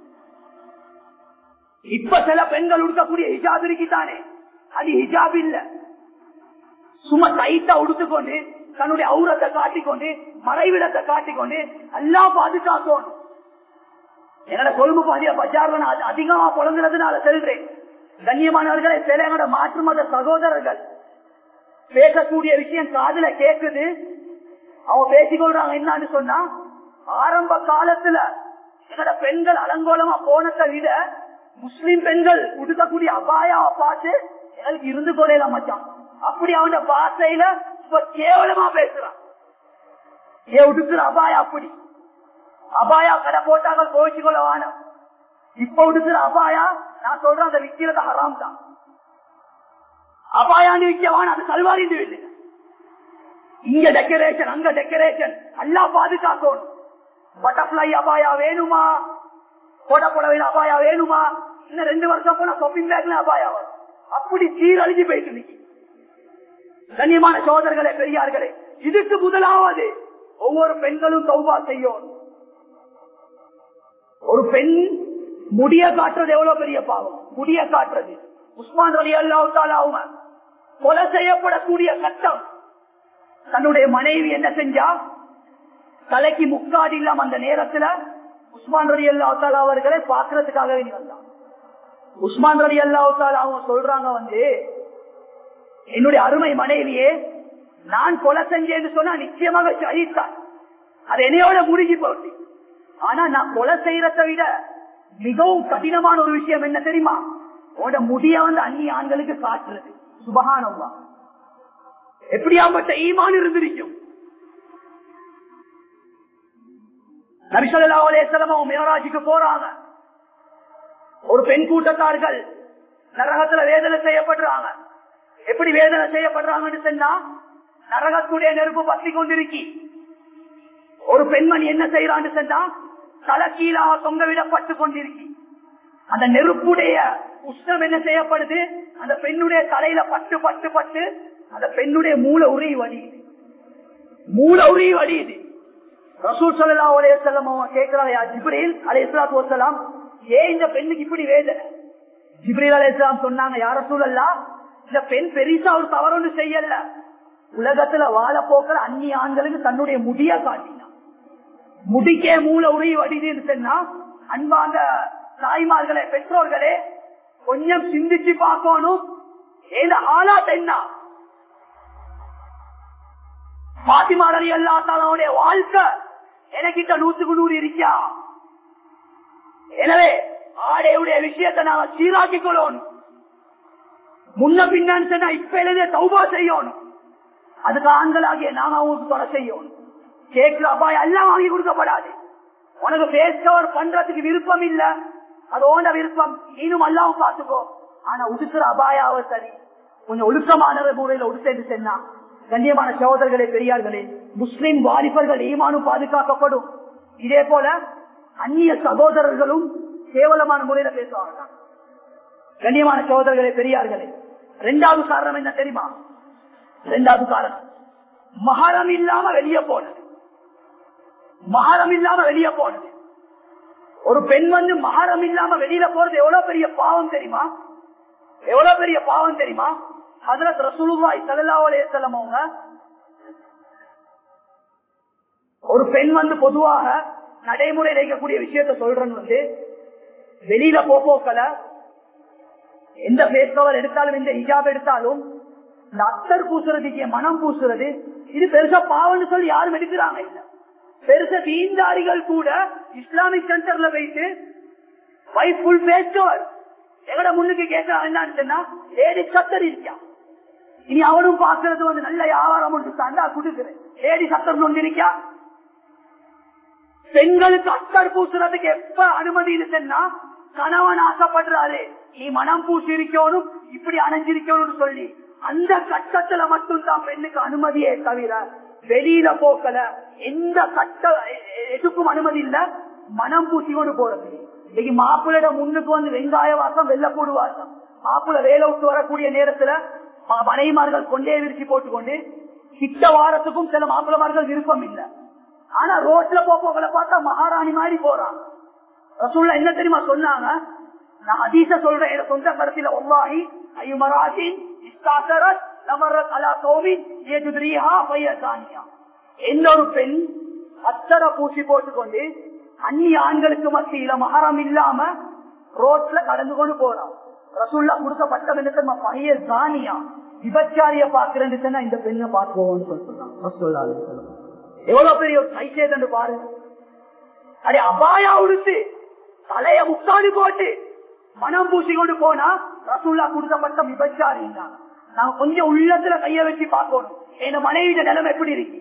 இப்ப சில பெண்கள் உடுக்கக்கூடிய ஹிஜாப் இருக்குதானே அது ஹிஜாப் இல்ல சும்மா டைட்டா உடுத்துக்கொண்டு தன்னுடைய அவுரத்தை காட்டிக்கொண்டு மறைவிடத்தை காட்டிக்கொண்டு எல்லாம் பாதுகாக்கணும் என்னோட கொழும்பு பாதிய பஜார்ல நான் அதிகமா புலங்குறதுனால செல்றேன் கண்ணியமானவர்களை சில என்னோட மாற்று மத சகோதரர்கள் பேசக்கூடிய விஷயம் காதுல கேக்குது அவங்க பேசிக்கொள்றாங்க என்னன்னு சொன்னா ஆரம்ப காலத்துல என்னோட பெண்கள் அலங்கோலமா போனதை விட முஸ்லிம் பெண்கள் உடுக்கக்கூடிய அபாயாவை பார்த்து எங்களுக்கு இருந்து கொள்ளல மச்சான் அப்படி அவன பாசையில இப்ப கேவலமா பேசுறான் ஏன் உடுக்குற அபாயா அப்படி அபாயா கடை போட்டாங்க கோவிச்சு கொள்ள வானம் இப்ப உடுக்குற அபாயா நான் சொல்றேன் அந்த விக்கிறது ஹராம் தான் அபாயான்னு விற்கவான அது கல்வாரிந்து இல்லை இங்க டெக்கரேஷன் அங்க டெக்கரேஷன் எல்லாம் பாதுகாக்கணும் பட்டர்ஃபிளை அபாயா வேணுமா போடப்படவையில் அபாயா வேணுமா இன்னும் ரெண்டு வருஷம் போனா ஷாப்பிங் பேக்ல அபாயா வரும் அப்படி சீரழிஞ்சு போயிட்டு நிக்கி கண்ணியமான சோதர்களே பெரியார்களே இதுக்கு முதலாவது ஒவ்வொரு பெண்களும் சௌபா செய்யும் ஒரு பெண் முடிய காட்டுறது எவ்வளவு பெரிய பாவம் முடிய காட்டுறது உஸ்மான் அலி அல்லாவுத்தாலாவும் கொலை செய்யப்படக்கூடிய கட்டம் தன்னுடைய மனைவி என்ன செஞ்சா தலைக்கு முக்காடு இல்லாம அந்த நேரத்துல உஸ்மான் ரலி அல்லாவுத்தாலா அவர்களை பாக்குறதுக்காக வேண்டி வந்தான் உஸ்மான் ரலி அல்லாவுத்தாலா அவங்க சொல்றாங்க வந்து என்னுடைய அருமை மனைவியே நான் கொலை செஞ்சேன்னு சொன்னா நிச்சயமாக சகித்தான் அது என்னையோட முழுகி போச்சு ஆனா நான் கொலை செய்யறத விட மிகவும் கடினமான ஒரு விஷயம் என்ன தெரியுமா உன்னோட முடிய வந்து அந்நிய ஆண்களுக்கு காட்டுறது சுபகானவா எப்படியாப்பட்ட ஈமான் இருந்திருக்கும் நபிசல்லா அலேசலமும் மேராஜுக்கு போறாங்க ஒரு பெண் கூட்டத்தார்கள் நரகத்துல வேதனை செய்யப்படுறாங்க எப்படி வேதனை செய்யப்படுறாங்கன்னு சொன்னா நரகத்துடைய நெருப்பு பத்தி கொண்டிருக்கி ஒரு பெண்மணி என்ன செய்யறான்னு சொன்னா தலை கீழாக தொங்க விடப்பட்டு கொண்டிருக்கி அந்த நெருப்புடைய உஷ்ணம் என்ன செய்யப்படுது அந்த பெண்ணுடைய தலையில பட்டு பட்டு பட்டு அந்த பெண்ணுடைய மூல உரி வடியுது மூல உரி வடியுது ரசூல் சல்லா அலைய செல்லம் அவங்க கேட்கிறாங்க ஜிப்ரீல் அலை இஸ்லாத்து வசலாம் ஏன் இந்த பெண்ணுக்கு இப்படி வேதனை ஜிப்ரீல் அலை இஸ்லாம் சொன்னாங்க யார சூழல்லா இந்த பெண் பெரிசா ஒரு தவறு செய்யல உலகத்துல வாழ போக்கிற அந்நிய ஆண்களுக்கு தன்னுடைய முடிய காட்டினான் முடிக்கே மூல உரி வடிதுன்னு சொன்னா அன்பாங்க தாய்மார்களே பெற்றோர்களே கொஞ்சம் சிந்திச்சு பார்க்கணும் ஏந்த ஆளாத் என்ன பாத்திமாரி எல்லா தலனுடைய வாழ்க்கை எனக்கிட்ட நூத்துக்கு நூறு இருக்கா எனவே ஆடையுடைய விஷயத்தை நாங்க சீராக்கிக் கொள்ளணும் முன்ன பின்னான்னு சொன்னா இப்ப எழுதிய தௌபா செய்யணும் அதுக்கு ஆண்களாகிய நாங்க அவங்களுக்கு தொலை செய்யணும் கேட்கிற அபாயம் எல்லாம் வாங்கி கொடுக்கப்படாது உனக்கு பேஸ் கவர் பண்றதுக்கு விருப்பம் இல்ல அது ஓண்ட விருப்பம் இன்னும் எல்லாம் பார்த்துக்கோ ஆனா உடுக்கிற அபாயாவ சரி கொஞ்சம் ஒழுக்கமான முறையில உடுத்தேன்னு சொன்னா கண்ணியமான சகோதரர்களே பெரியார்களே முஸ்லிம் வாலிபர்கள் ஈமானும் பாதுகாக்கப்படும் இதே போல அந்நிய சகோதரர்களும் கேவலமான முறையில பேசுவாங்க கண்ணியமான சகோதரர்களே பெரியார்களே ரெண்டாவது காரணம் என்ன தெரியுமா ரெண்டாவது காரணம் மகாரம் இல்லாம வெளியே போனது மகாரம் இல்லாம வெளியே போனது ஒரு பெண் வந்து மகாரம் இல்லாம வெளியில போறது எவ்வளவு பெரிய பாவம் தெரியுமா எவ்வளவு பெரிய பாவம் தெரியுமா அதுல ரசூலுல்லாய் சல்லாஹ் செல்லம் அவங்க ஒரு பெண் வந்து பொதுவாக நடைமுறையில் இருக்கக்கூடிய விஷயத்த சொல்றேன்னு வந்து வெளியில போக்கல எந்த பேஸ் கவர் எடுத்தாலும் எந்த ஹிஜாப் எடுத்தாலும் இந்த அத்தர் பூசுறதுக்கு மனம் பூசுறது இது பெருசா பாவம்னு சொல்லி யாரும் எடுக்கிறாங்க இல்ல பெருச தீண்டாரிகள் கூட இஸ்லாமிக் சென்டர்ல வைத்து வைஃப் ஃபுல் பேஸ் கவர் எங்கட முன்னுக்கு கேட்கறாங்க என்னன்னு சொன்னா ஏடி சத்தர் இருக்கான் இனி அவனும் பாக்குறது வந்து நல்ல வியாபாரம் ஒன்று தந்தா கொடுக்குறேன் ஏடி சத்தர் கொண்டிருக்கா பெண்களுக்கு அத்தர் பூசுறதுக்கு எப்ப அனுமதி இருக்குன்னா கணவன் ஆசைப்படுறாரு நீ மனம் பூசி இருக்கணும் இப்படி அணைஞ்சிருக்கணும்னு சொல்லி அந்த கட்டத்துல மட்டும் தான் பெண்ணுக்கு அனுமதியே தவிர வெளியில போக்கல எந்த கட்ட எதுக்கும் அனுமதி இல்ல மனம் பூசி கொண்டு போறது இன்னைக்கு மாப்பிள்ளைட முன்னுக்கு வந்து வெங்காய வாசம் வெள்ளப்பூடு வாசம் மாப்பிள்ள வேலை விட்டு வரக்கூடிய நேரத்துல மனைவிமார்கள் கொண்டே விரிச்சு போட்டுக்கொண்டு கிட்ட வாரத்துக்கும் சில மாப்பிள்ளமார்கள் விருப்பம் இல்லை ஆனா ரோட்ல போப்பவங்களை பார்த்தா மகாராணி மாதிரி போறாங்க ரசூல்ல என்ன தெரியுமா சொன்னாங்க நான் அதீச சொல்றேன் என் சொந்த கருத்துல ஒவ்வாகி ஐமராஜின் இஸ்தாசரத் நமரத் அலா சோமின் ஏதுதிரியா பையசானியா எந்த ஒரு பெண் அத்தரை பூசி போட்டுக்கொண்டு அந்நிய ஆண்களுக்கு மத்தியில மகாரம் இல்லாம ரோட்ல கடந்து கொண்டு போறான் ரசூல்லா கொடுக்கப்பட்ட பைய தானியா விபச்சாரிய பாக்குறேன்னு சொன்னா இந்த பெண்ணை பார்க்குவோம்னு சொல்றாங்க எவ்வளவு பெரிய ஒரு கைசேதன்னு பாருங்க அடே அபாயா உடுத்து தலைய முக்காடு போட்டு மனம் பூசி கொண்டு போனா ரசூல்லா கொடுக்கப்பட்ட விபச்சாரி நாங்க கொஞ்சம் உள்ளத்துல கைய வச்சு பார்க்கணும் என் மனைவிட நிலைமை எப்படி இருக்கு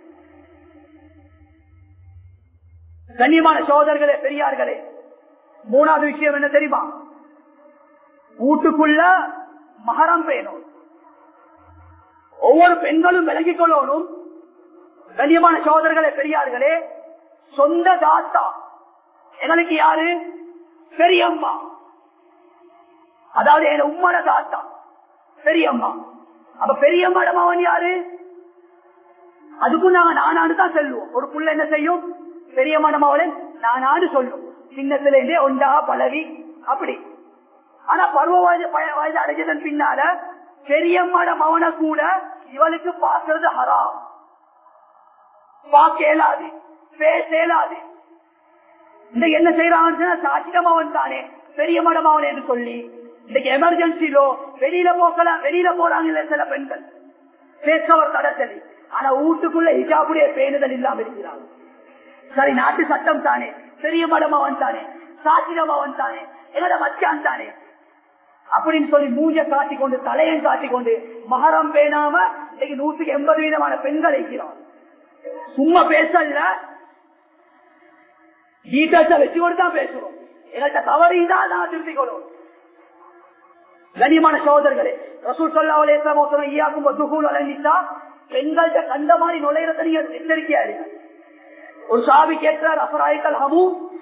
கண்ணியமான சோதர்களே பெரியார்களே மூணாவது விஷயம் என்ன தெரியுமா வீட்டுக்குள்ள மகரம் வேணும் ஒவ்வொரு பெண்களும் விலகிக் கொள்ளணும் கண்ணியமான சோதர்களே பெரியார்களே சொந்த தாத்தா எங்களுக்கு யாரு பெரியம்மா அதாவது என் உம்மட தாத்தா பெரியம்மா அப்ப பெரியம்மாட மகன் யாரு அதுக்கும் நாங்க நானாடு தான் செல்வோம் ஒரு புள்ள என்ன செய்யும் பெரியம்மாட மகன் நானாடு சொல்லும் சின்னத்துல இருந்தே ஒன்றா பழகி அப்படி ஆனா பருவ வயது வயது அடைஞ்சதன் பின்னால பெரியம்மாட மவனை கூட இவளுக்கு பார்க்கறது ஹராம் பார்க்க இயலாது பேச இயலாது இன்னைக்கு என்ன செய்யறாங்க சாட்சியமாவன் தானே பெரிய மடமாவன் என்று சொல்லி இன்னைக்கு எமர்ஜென்சிலோ வெளியில போக்கலாம் வெளியில போறாங்க சில பெண்கள் பேசவர் தடச்சலி ஆனா வீட்டுக்குள்ள ஹிஜாபுடைய பேணுதல் இல்லாம இருக்கிறாங்க சரி நாட்டு சட்டம் தானே பெரிய மடமாவன் தானே சாட்சியமாவன் தானே என்னோட மச்சான் தானே அப்படின்னு சொல்லி மூஞ்ச காட்டி கொண்டு தலையன் காட்டி கொண்டு மகரம் பேணாம இன்னைக்கு நூற்றுக்கு எண்பது வீதமான பெண்கள் இருக்கிறோம் சும்மா பேசல டீட்டெயில்ஸ வச்சு கொண்டு தான் பேசுறோம் எங்கள்கிட்ட தவறு தான் நான் திருத்திக் கொள்ளும் கனியமான சகோதரர்களே ரசூல் சல்லா அலையம் ஈயாக்கும் துகூல் அலைஞ்சிட்டா பெண்கள்கிட்ட கண்ட மாதிரி நுழையிறத நீங்க எச்சரிக்கையா இருங்க ஒரு சாவி கேட்கிறார் அபராய்கள் ஹமு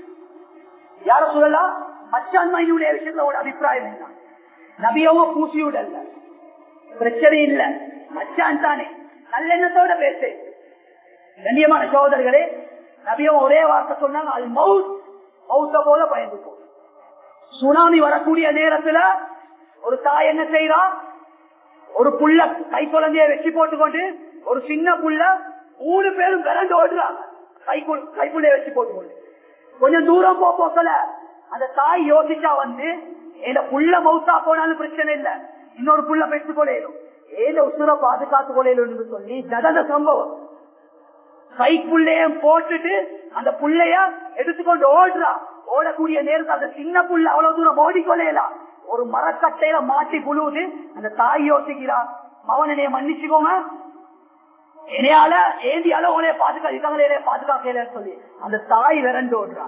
யார சொல்லலாம் மச்சான் மைனுடைய விஷயத்துல ஒரு அபிப்பிராயம் என்ன நபியவோ பூசியுடல்ல பிரச்சனை இல்ல மச்சான் தானே நல்லெண்ணத்தோட பேசு கண்ணியமான சகோதரர்களே நபியவோ ஒரே வார்த்தை சொன்னாங்க அது மவுத் மவுத்த போல பயந்துக்கும் சுனாமி வரக்கூடிய நேரத்துல ஒரு தாய் என்ன செய்யறா ஒரு புள்ள கை குழந்தைய வெற்றி போட்டுக்கொண்டு ஒரு சின்ன புள்ள மூணு பேரும் விரண்டு ஓடுறாங்க கைக்குள் கைக்குள்ளைய வச்சு போட்டுக்கொண்டு கொஞ்சம் தூரம் போ போக்கல அந்த தாய் யோசிச்சா வந்து இந்த புள்ள மவுத்தா போனாலும் பிரச்சனை இல்ல இன்னொரு புள்ள பெற்று கொள்ளையிலும் ஏத உசுர பாதுகாத்து கொள்ளையிலும் சொல்லி நடந்த சம்பவம் கைக்குள்ளைய போட்டுட்டு அந்த புள்ளைய எடுத்துக்கொண்டு ஓடுறா ஓடக்கூடிய நேரத்தில் அந்த சின்ன புள்ள அவ்வளவு தூரம் ஓடிக்கொள்ளையலாம் ஒரு மரக்கட்டையில மாட்டி புழுவுது அந்த தாய் யோசிக்கிறா மவனனைய மன்னிச்சுக்கோங்க என்னையால ஏந்தியால உனைய பாதுகாக்க பாதுகாக்கல சொல்லி அந்த தாய் விரண்டு ஓடுறா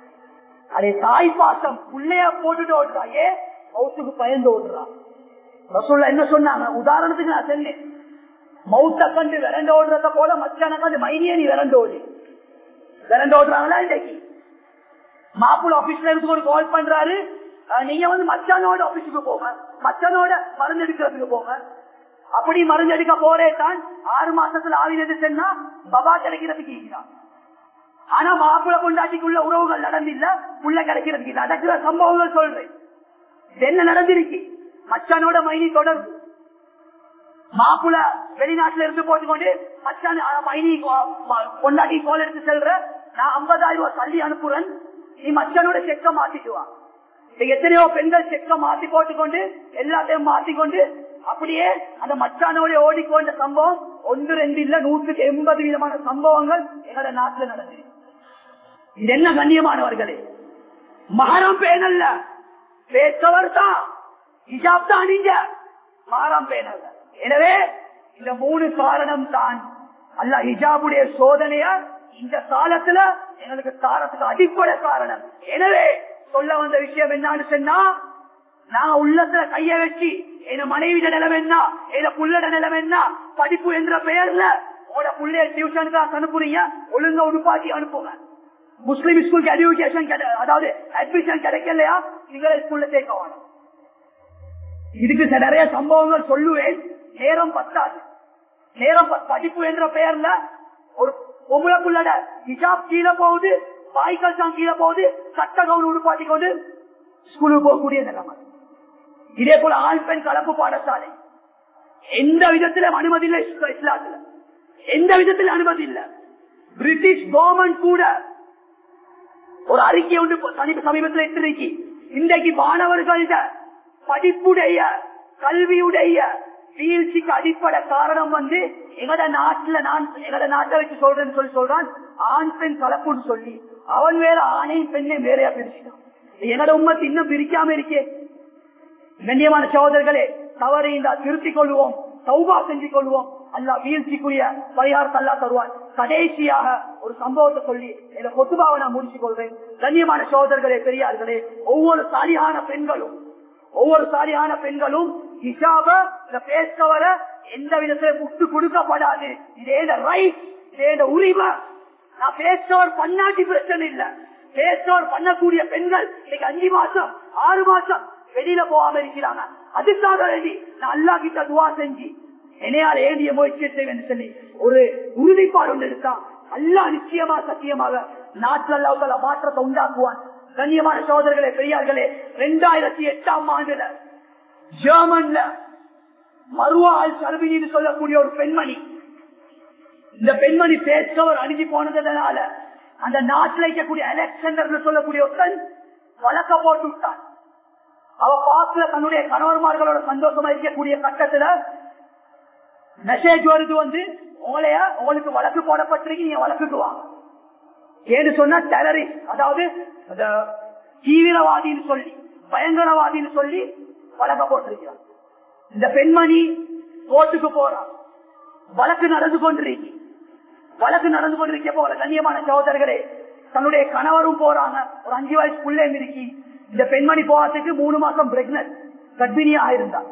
அதே தாய் பாசம் புள்ளைய போட்டுட்டு ஓடுறா ஏ மவுத்துக்கு பயந்து ஓடுறா ரசூல்ல என்ன சொன்னாங்க உதாரணத்துக்கு நான் சொன்னேன் மவுத்த கண்டு விரண்டு ஓடுறத போல மச்சான கண்டு மைனியே நீ விரண்டு ஓடு விரண்டு ஓடுறாங்களா இன்னைக்கு மாப்பிள்ள ஆபீஸ்ல இருந்து ஒரு கால் பண்றாரு நீங்க வந்து மச்சானோட ஆபீஸுக்கு போங்க மச்சானோட மருந்து எடுக்கிறதுக்கு போங்க அப்படி மருந்து எடுக்க போறே தான் ஆறு மாசத்துல ஆவினது சென்னா பபா கிடைக்கிறதுக்கு ஈகிறான் ஆனா மாப்பிள்ள கொண்டாட்டிக்குள்ள உறவுகள் நடந்தில்ல புள்ள கிடைக்கிறதுக்கு நடக்கிற சம்பவங்கள் சொல்றேன் என்ன நடந்திருக்கு மச்சானோட மைனி தொடர்பு மாப்பிள்ள வெளிநாட்டுல இருந்து போட்டுக்கொண்டு மச்சான் மைனி கொண்டாடி கோல் எடுத்து செல்ற நான் ஐம்பதாயிரம் ரூபாய் தள்ளி அனுப்புறேன் நீ மச்சானோட செக்க மாத்திக்குவான் எத்தனையோ பெண்கள் செக்க மாத்தி போட்டுக்கொண்டு எல்லாத்தையும் மாத்திக்கொண்டு அப்படியே அந்த மச்சானோட ஓடிக்கொண்ட சம்பவம் ஒன்று ரெண்டு இல்ல நூற்றுக்கு எண்பது விதமான சம்பவங்கள் எங்களோட நாட்டுல நடந்தது இது என்ன கண்ணியமானவர்களே மகரம் பேனல்ல பேசவர் தான் ஹிஜாப் தான் நீங்க மகரம் பேனல்ல எனவே இந்த மூணு காரணம் தான் அல்ல ஹிஜாபுடைய சோதனைய இந்த காலத்துல எங்களுக்கு தாரத்துக்கு அடிப்படை காரணம் எனவே சொல்ல வந்த விஷயம் என்னன்னு சொன்னா நான் உள்ளத்துல கைய வச்சு என் மனைவிட நிலம் என்ன என் புள்ளட நிலம் என்ன படிப்பு என்ற பெயர்ல உங்களோட புள்ளைய டியூஷனுக்கு அனுப்புறீங்க ஒழுங்கா உடுப்பாக்கி அனுப்புங்க முஸ்லிம் ஸ்கூலுக்கு எஜுகேஷன் அதாவது அட்மிஷன் கிடைக்கலையா நீங்க ஸ்கூல்ல சேர்க்க வேணும் இதுக்கு நிறைய சம்பவங்கள் சொல்லுவேன் நேரம் பத்தாது நேரம் படிப்பு என்ற பெயர்ல ஒரு பொம்பளை புள்ளட ஹிஜாப் கீழே போகுது வாய்க்கால் தான் கீழே போகுது சட்ட கவுன் உடுப்பாட்டி கொண்டு ஸ்கூலுக்கு போகக்கூடிய நிலைமை இதே போல ஆண் பெண் கலப்பு பாடசாலை எந்த விதத்திலும் அனுமதி இல்லை இஸ்லாத்துல எந்த விதத்திலும் அனுமதி இல்லை பிரிட்டிஷ் கவர்மெண்ட் கூட ஒரு அறிக்கை ஒன்று சமீபத்தில் எத்திரிக்கி இன்றைக்கு மாணவர்கள படிப்புடைய கல்வியுடைய வீழ்ச்சிக்கு அடிப்படை காரணம் வந்து எங்கட நாட்டுல நான் எங்கட நாட்டை வச்சு சொல்றேன்னு சொல்லி சொல்றான் ஆண் பெண் கலப்புன்னு சொல்லி அவன் வேற ஆணையும் பெண்ணையும் வேறையா பிரிச்சுட்டான் எங்கட உண்மத்தை இன்னும் பிரிக்காம இருக்கே கண்ணியமான சகோதரர்களே தவறை இந்த திருத்திக் கொள்வோம் சௌபா செஞ்சு கொள்வோம் அல்லா வீழ்ச்சிக்குரிய பரிகாரத்தை அல்லா தருவான் கடைசியாக ஒரு சம்பவத்தை சொல்லி இந்த கொத்துபாவை நான் முடிச்சு கொள்றேன் கண்ணியமான சகோதரர்களே பெரியார்களே ஒவ்வொரு சாலியான பெண்களும் ஒவ்வொரு சாலியான பெண்களும் ஹிஜாப பேசவர எந்த விதத்திலும் முட்டு கொடுக்கப்படாது இதே ரைட் இதே உரிமை நான் பேசவர் பண்ணாட்டி பிரச்சனை இல்ல பேசவர் பண்ணக்கூடிய பெண்கள் இன்னைக்கு அஞ்சு மாசம் ஆறு மாசம் வெளியில போகாம இருக்கிறாங்க அதுக்காக வேண்டி நான் அல்லா கிட்ட துவா செஞ்சு என்னையால் ஏந்திய முயற்சி செய்வேன் சொல்லி ஒரு உறுதிப்பாடு ஒன்று இருக்கா அல்லா நிச்சயமா சத்தியமாக நாட்டில் அல்லாவுல மாற்றத்தை உண்டாக்குவான் கண்ணியமான சோதர்களே பெரியார்களே ரெண்டாயிரத்தி எட்டாம் ஆண்டுல ஜெர்மன்ல மறுவாள் சர்பினின்னு சொல்லக்கூடிய ஒரு பெண்மணி இந்த பெண்மணி பேசவர் அணுகி போனதுனால அந்த நாட்டில் இருக்கக்கூடிய அலெக்சாண்டர் சொல்லக்கூடிய ஒருத்தன் வழக்க போட்டு விட்டான் அவ பாக்குற தன்னுடைய கணவன்மார்களோட சந்தோஷமா இருக்கக்கூடிய கட்டத்துல மெசேஜ் வருது வந்து உங்களைய உங்களுக்கு வழக்கு போடப்பட்டிருக்கு நீங்க வழக்குக்கு வாங்க ஏன்னு சொன்னா டெரரிஸ்ட் அதாவது தீவிரவாதின்னு சொல்லி பயங்கரவாதின்னு சொல்லி வழக்க போட்டிருக்கிறார் இந்த பெண்மணி கோர்ட்டுக்கு போறான் வழக்கு நடந்து கொண்டிருக்கு வழக்கு நடந்து கொண்டிருக்க போற கண்ணியமான சகோதரர்களே தன்னுடைய கணவரும் போறாங்க ஒரு அஞ்சு வயசு பிள்ளை இருக்கி இந்த பெண்மணி போறதுக்கு மூணு மாசம் பிரெக்னன்ட் கர்ப்பிணியாக இருந்தார்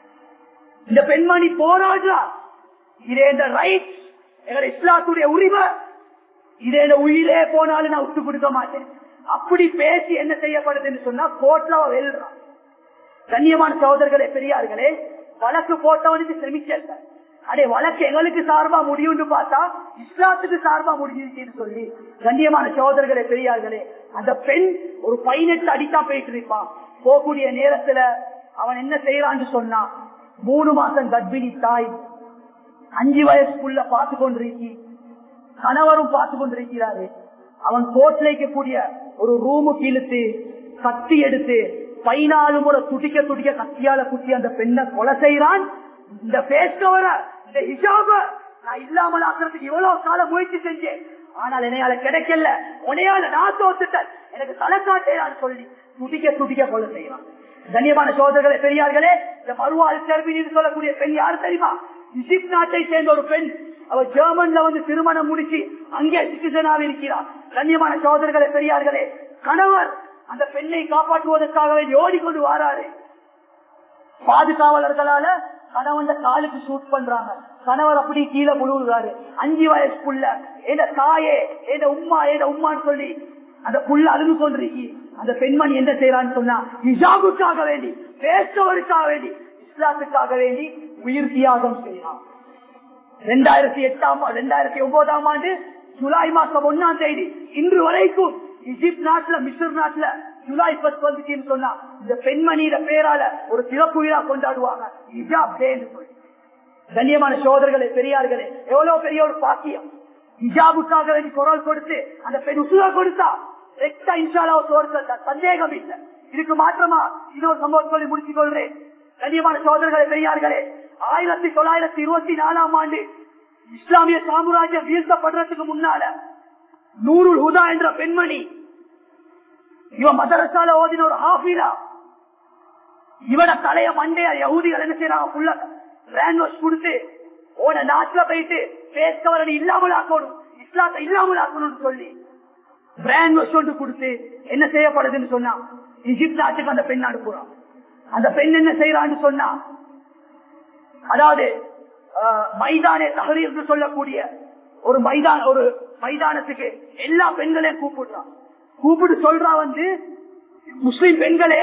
இந்த பெண்மணி போராடுறா இதே இந்த ரைட் எங்க இஸ்லாத்துடைய உரிமை இதே இந்த உயிரே போனாலும் நான் விட்டு கொடுக்க மாட்டேன் அப்படி பேசி என்ன செய்யப்படுதுன்னு சொன்னா கோட்ல வெல்றான் கண்ணியமான சகோதரர்களே பெரியார்களே வழக்கு போட்டவனுக்கு செமிக்கல அடே வழக்கு எங்களுக்கு சார்பா முடியும்னு பார்த்தா இஸ்லாத்துக்கு சார்பா முடிஞ்சிருச்சுன்னு சொல்லி கண்ணியமான சகோதரர்களே பெரியார்களே அந்த பெண் ஒரு பதினெட்டு அடித்தான் போயிட்டு இருப்பான் போகக்கூடிய நேரத்துல அவன் என்ன செய்யறான்னு சொன்னா மூணு மாசம் கர்ப்பிணி தாய் அஞ்சு வயசுக்குள்ள பார்த்து கொண்டிருக்கி கணவரும் பார்த்து கொண்டிருக்கிறாரு அவன் கோட்ல இருக்கக்கூடிய ஒரு ரூமுக்கு இழுத்து கத்தி எடுத்து பதினாலு முறை துடிக்க துடிக்க கத்தியால குத்தி அந்த பெண்ணை கொலை செய்யறான் இந்த பேஸ்கவர இந்த ஹிஜாப நான் இல்லாமல் ஆக்குறதுக்கு இவ்வளவு காலம் முயற்சி செஞ்சேன் ஆனால் என்னையால கிடைக்கல உனையால நான் தோத்துட்டேன் எனக்கு தலை காட்டேன் சொல்லி துடிக்க துடிக்க கொலை செய்யறான் கண்ணியமான சோதர்களே பெரியார்களே இந்த மறுவாழ் கர்ப்பிணின்னு சொல்லக்கூடிய பெண் யாரு தெரியுமா இஜிப்ட் நாட்டை சேர்ந்த ஒரு பெண் அவர் ஜெர்மன்ல வந்து திருமணம் முடிச்சு அங்கே சிட்டிசனாக இருக்கிறார் கண்ணியமான சோதர்களே பெரியார்களே கணவர் அந்த பெண்ணை காப்பாற்றுவதற்காக வேண்டி ஓடிக்கொண்டு வாராரு பாதுகாவலர்களால கணவன் காலுக்கு சூட் பண்றாங்க கணவர் அப்படி கீழே முழுகுறாரு அஞ்சு வயசுக்குள்ள ஏத தாயே ஏத உம்மா ஏத உம்மான்னு சொல்லி அந்த புள்ள அழுது கொண்டிருக்கி அந்த பெண்மணி என்ன செய்யறான்னு சொன்னா இஜாபுக்காக வேண்டி பேசுவதற்காக வேண்டி இஸ்லாத்துக்காக வேண்டி உயிர் தியாகம் செய்யலாம் ரெண்டாயிரத்தி எட்டாம் ரெண்டாயிரத்தி ஒன்பதாம் ஆண்டு ஜூலை மாசம் ஒன்னாம் தேதி இன்று வரைக்கும் இஜிப்ட் நாட்டுல மிஸ்ர் நாட்டுல ஜூலை பத்து வந்துச்சுன்னு சொன்னா இந்த பெண்மணியில பேரால ஒரு சிறப்பு விழா கொண்டாடுவாங்க இஜாப் டேன்னு சொல்லி கண்ணியமான சோதர்களே பெரியார்களே எவ்வளவு பெரிய ஒரு பாக்கியம் இஜாபுக்காக வேண்டி குரல் கொடுத்து அந்த பெண் உசுர கொடுத்தா ரெக்டா இன்ஷாலா சோறு சந்தேகம் இல்லை இதுக்கு மாற்றமா இன்னொரு சம்பவம் சொல்லி முடிச்சுக் கொள்றேன் கண்ணியமான சோதர்களே பெரியார்களே ஆயிரத்தி தொள்ளாயிரத்தி இருபத்தி நாலாம் ஆண்டு இஸ்லாமிய சாம்ராஜ்யம் வீழ்த்தப்படுறதுக்கு முன்னால நூருல் ஹுதா என்ற பெண்மணி இவன் மதரசால ஓதின ஒரு ஹாஃபிலா இவன தலைய மண்டைய யகுதிகள் என்ன செய்யறாங்க ஃபுல்லா பிராண்ட் வாஷ் கொடுத்து ஓன நாட்டுல போயிட்டு பேஸ்கவரணி இல்லாமல் ஆக்கணும் இஸ்லாத்தை இல்லாமல் ஆக்கணும்னு சொல்லி பிராண்ட் வாஷ் கொண்டு கொடுத்து என்ன செய்யப்படுதுன்னு சொன்னா இஜிப்ட் நாட்டுக்கு அந்த பெண் அனுப்புறான் அந்த பெண் என்ன செய்யறான்னு சொன்னா அதாவது மைதானே தகரி என்று சொல்லக்கூடிய ஒரு மைதான ஒரு மைதானத்துக்கு எல்லா பெண்களையும் கூப்பிடுறான் கூப்பிட்டு சொல்றா வந்து முஸ்லிம் பெண்களே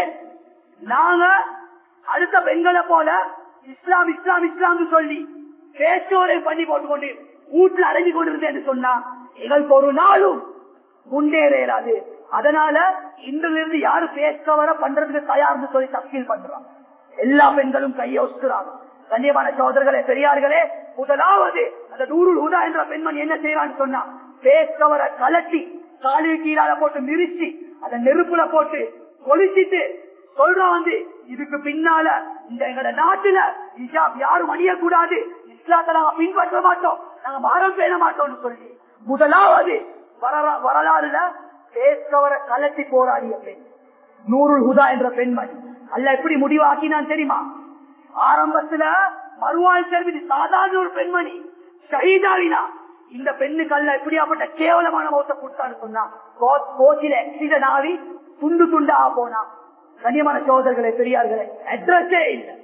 நாங்க அடுத்த பெண்களை போல இஸ்லாம் இஸ்லாம் இஸ்லாம் சொல்லி பேச்சோரை பண்ணி போட்டுக்கொண்டு வீட்டுல அடங்கி கொண்டிருந்தேன் சொன்னா எங்களுக்கு ஒரு நாளும் முன்னேற இயலாது அதனால இன்றிலிருந்து யாரு பேச வர பண்றதுக்கு தயார்னு சொல்லி தப்பீல் பண்றாங்க எல்லா பெண்களும் கையை ஒசுறாங்க கண்ணியமான சோதர்களே பெரியார்களே முதலாவது அந்த நூறு உதா என்ற பெண்மணி என்ன செய்யறான்னு சொன்னா பேசவர கலட்டி காலு கீழால போட்டு மிரிச்சு அதை நெருப்புல போட்டு கொளிச்சிட்டு சொல்றா வந்து இதுக்கு பின்னால இந்த எங்களோட நாட்டுல இஜாப் யாரும் அணியக்கூடாது இஸ்லாத்தை நாங்க பின்பற்ற மாட்டோம் நாங்க மரம் பேண மாட்டோம்னு சொல்லி முதலாவது வரலாறுல பேசவர கலட்டி போராடிய பெண் நூறுல் ஹுதா என்ற பெண்மணி அல்ல எப்படி முடிவாக்கினான் தெரியுமா ஆரம்பத்துல மறுவாழ் செல்வி சாதாரண ஒரு பெண்மணி ஷஹீதாவினா இந்த பெண்ணுக்கு அல்ல எப்படியாப்பட்ட கேவலமான மௌத்த கொடுத்தான்னு சொன்னா கோச்சில ஆக்சிடென்ட் ஆகி துண்டு துண்டா போனா கண்ணியமான சோதர்களே பெரியார்களே அட்ரஸே இல்லை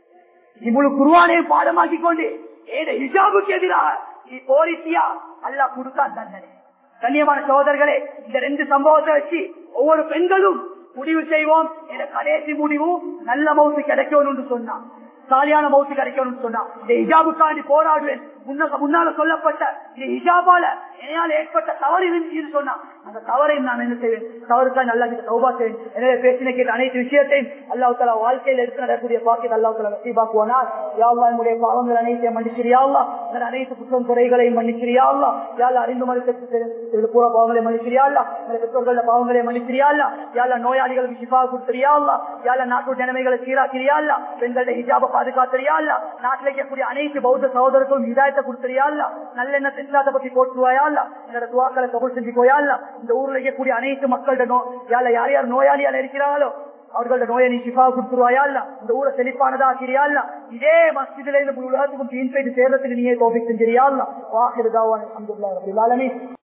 இவ்வளவு குருவானையும் பாடமாக்கி கொண்டு ஏத ஹிஜாபுக்கு எதிராக நீ போரிசியா அல்ல கொடுத்தா தண்டனை கண்ணியமான சோதர்களே இந்த ரெண்டு சம்பவத்தை வச்சு ஒவ்வொரு பெண்களும் முடிவு செய்வோம் என கடைசி முடிவு நல்ல மவுத்து கிடைக்கணும்னு சொன்னான் சாலியான மவுத்து கிடைக்கணும்னு சொன்னா இந்த ஹிஜாபுக்காண்டி போராடுவேன் முன்னால சொல்லப்பட்ட இந்த ஹிஜாபால என்னால் ஏற்பட்ட தவறு இருந்துச்சுன்னு சொன்னா அந்த தவறையும் நான் என்ன செய்வேன் தவறுக்காக நல்லா சௌபா செய்வேன் எனவே பேசின கேட்ட அனைத்து விஷயத்தையும் அல்லாஹ் தலா வாழ்க்கையில் எடுத்து நடக்கூடிய பாக்கியத்தை அல்லாஹ் தலா வசீபாக்குவானா யாவா என்னுடைய பாவங்கள் அனைத்தையும் மன்னிச்சிரியாவா அனைத்து குற்றம் குறைகளையும் மன்னிச்சிரியாவா யாழ் அறிந்து மறுத்து பூரா பாவங்களை மன்னிச்சிரியாளா பெற்றோர்கள பாவங்களை மன்னிச்சிரியாளா யாழ் நோயாளிகளுக்கு சிபா கொடுத்துறியாளா யாழ் நாட்டு நிலைமைகளை சீராக்கிறியாளா பெண்களுடைய ஹிஜாப பாதுகாத்துறியாளா நாட்டில் இருக்கக்கூடிய அனைத்து பௌத்த சகோதரர்களும் இதாயத்தை கொடுத்துறியாளா நல்லெண்ண தில்லாத பத்தி போட்டுருவாயாளா என்னோட துவாக்களை கபூல் செஞ்சு போயாளா இந்த ஊர்ல இருக்கக்கூடிய அனைத்து மக்கள்கிட்ட நோ யால யார் யார் நோயாளியால இருக்கிறாங்களோ அவர்களோட நோயை நீ சிஃபா கொடுத்துருவாயா இல்ல இந்த ஊரை செழிப்பானதா ஆக்கிறியா இல்ல இதே மஸ்ஜிதில இருந்து உலகத்துக்கும் தீன் போயிட்டு சேர்றதுக்கு நீயே கோபிக் செஞ்சிரியா இல்ல வாஹிருதாவான் அஹமதுல்லா ரபில் ஆலமீன்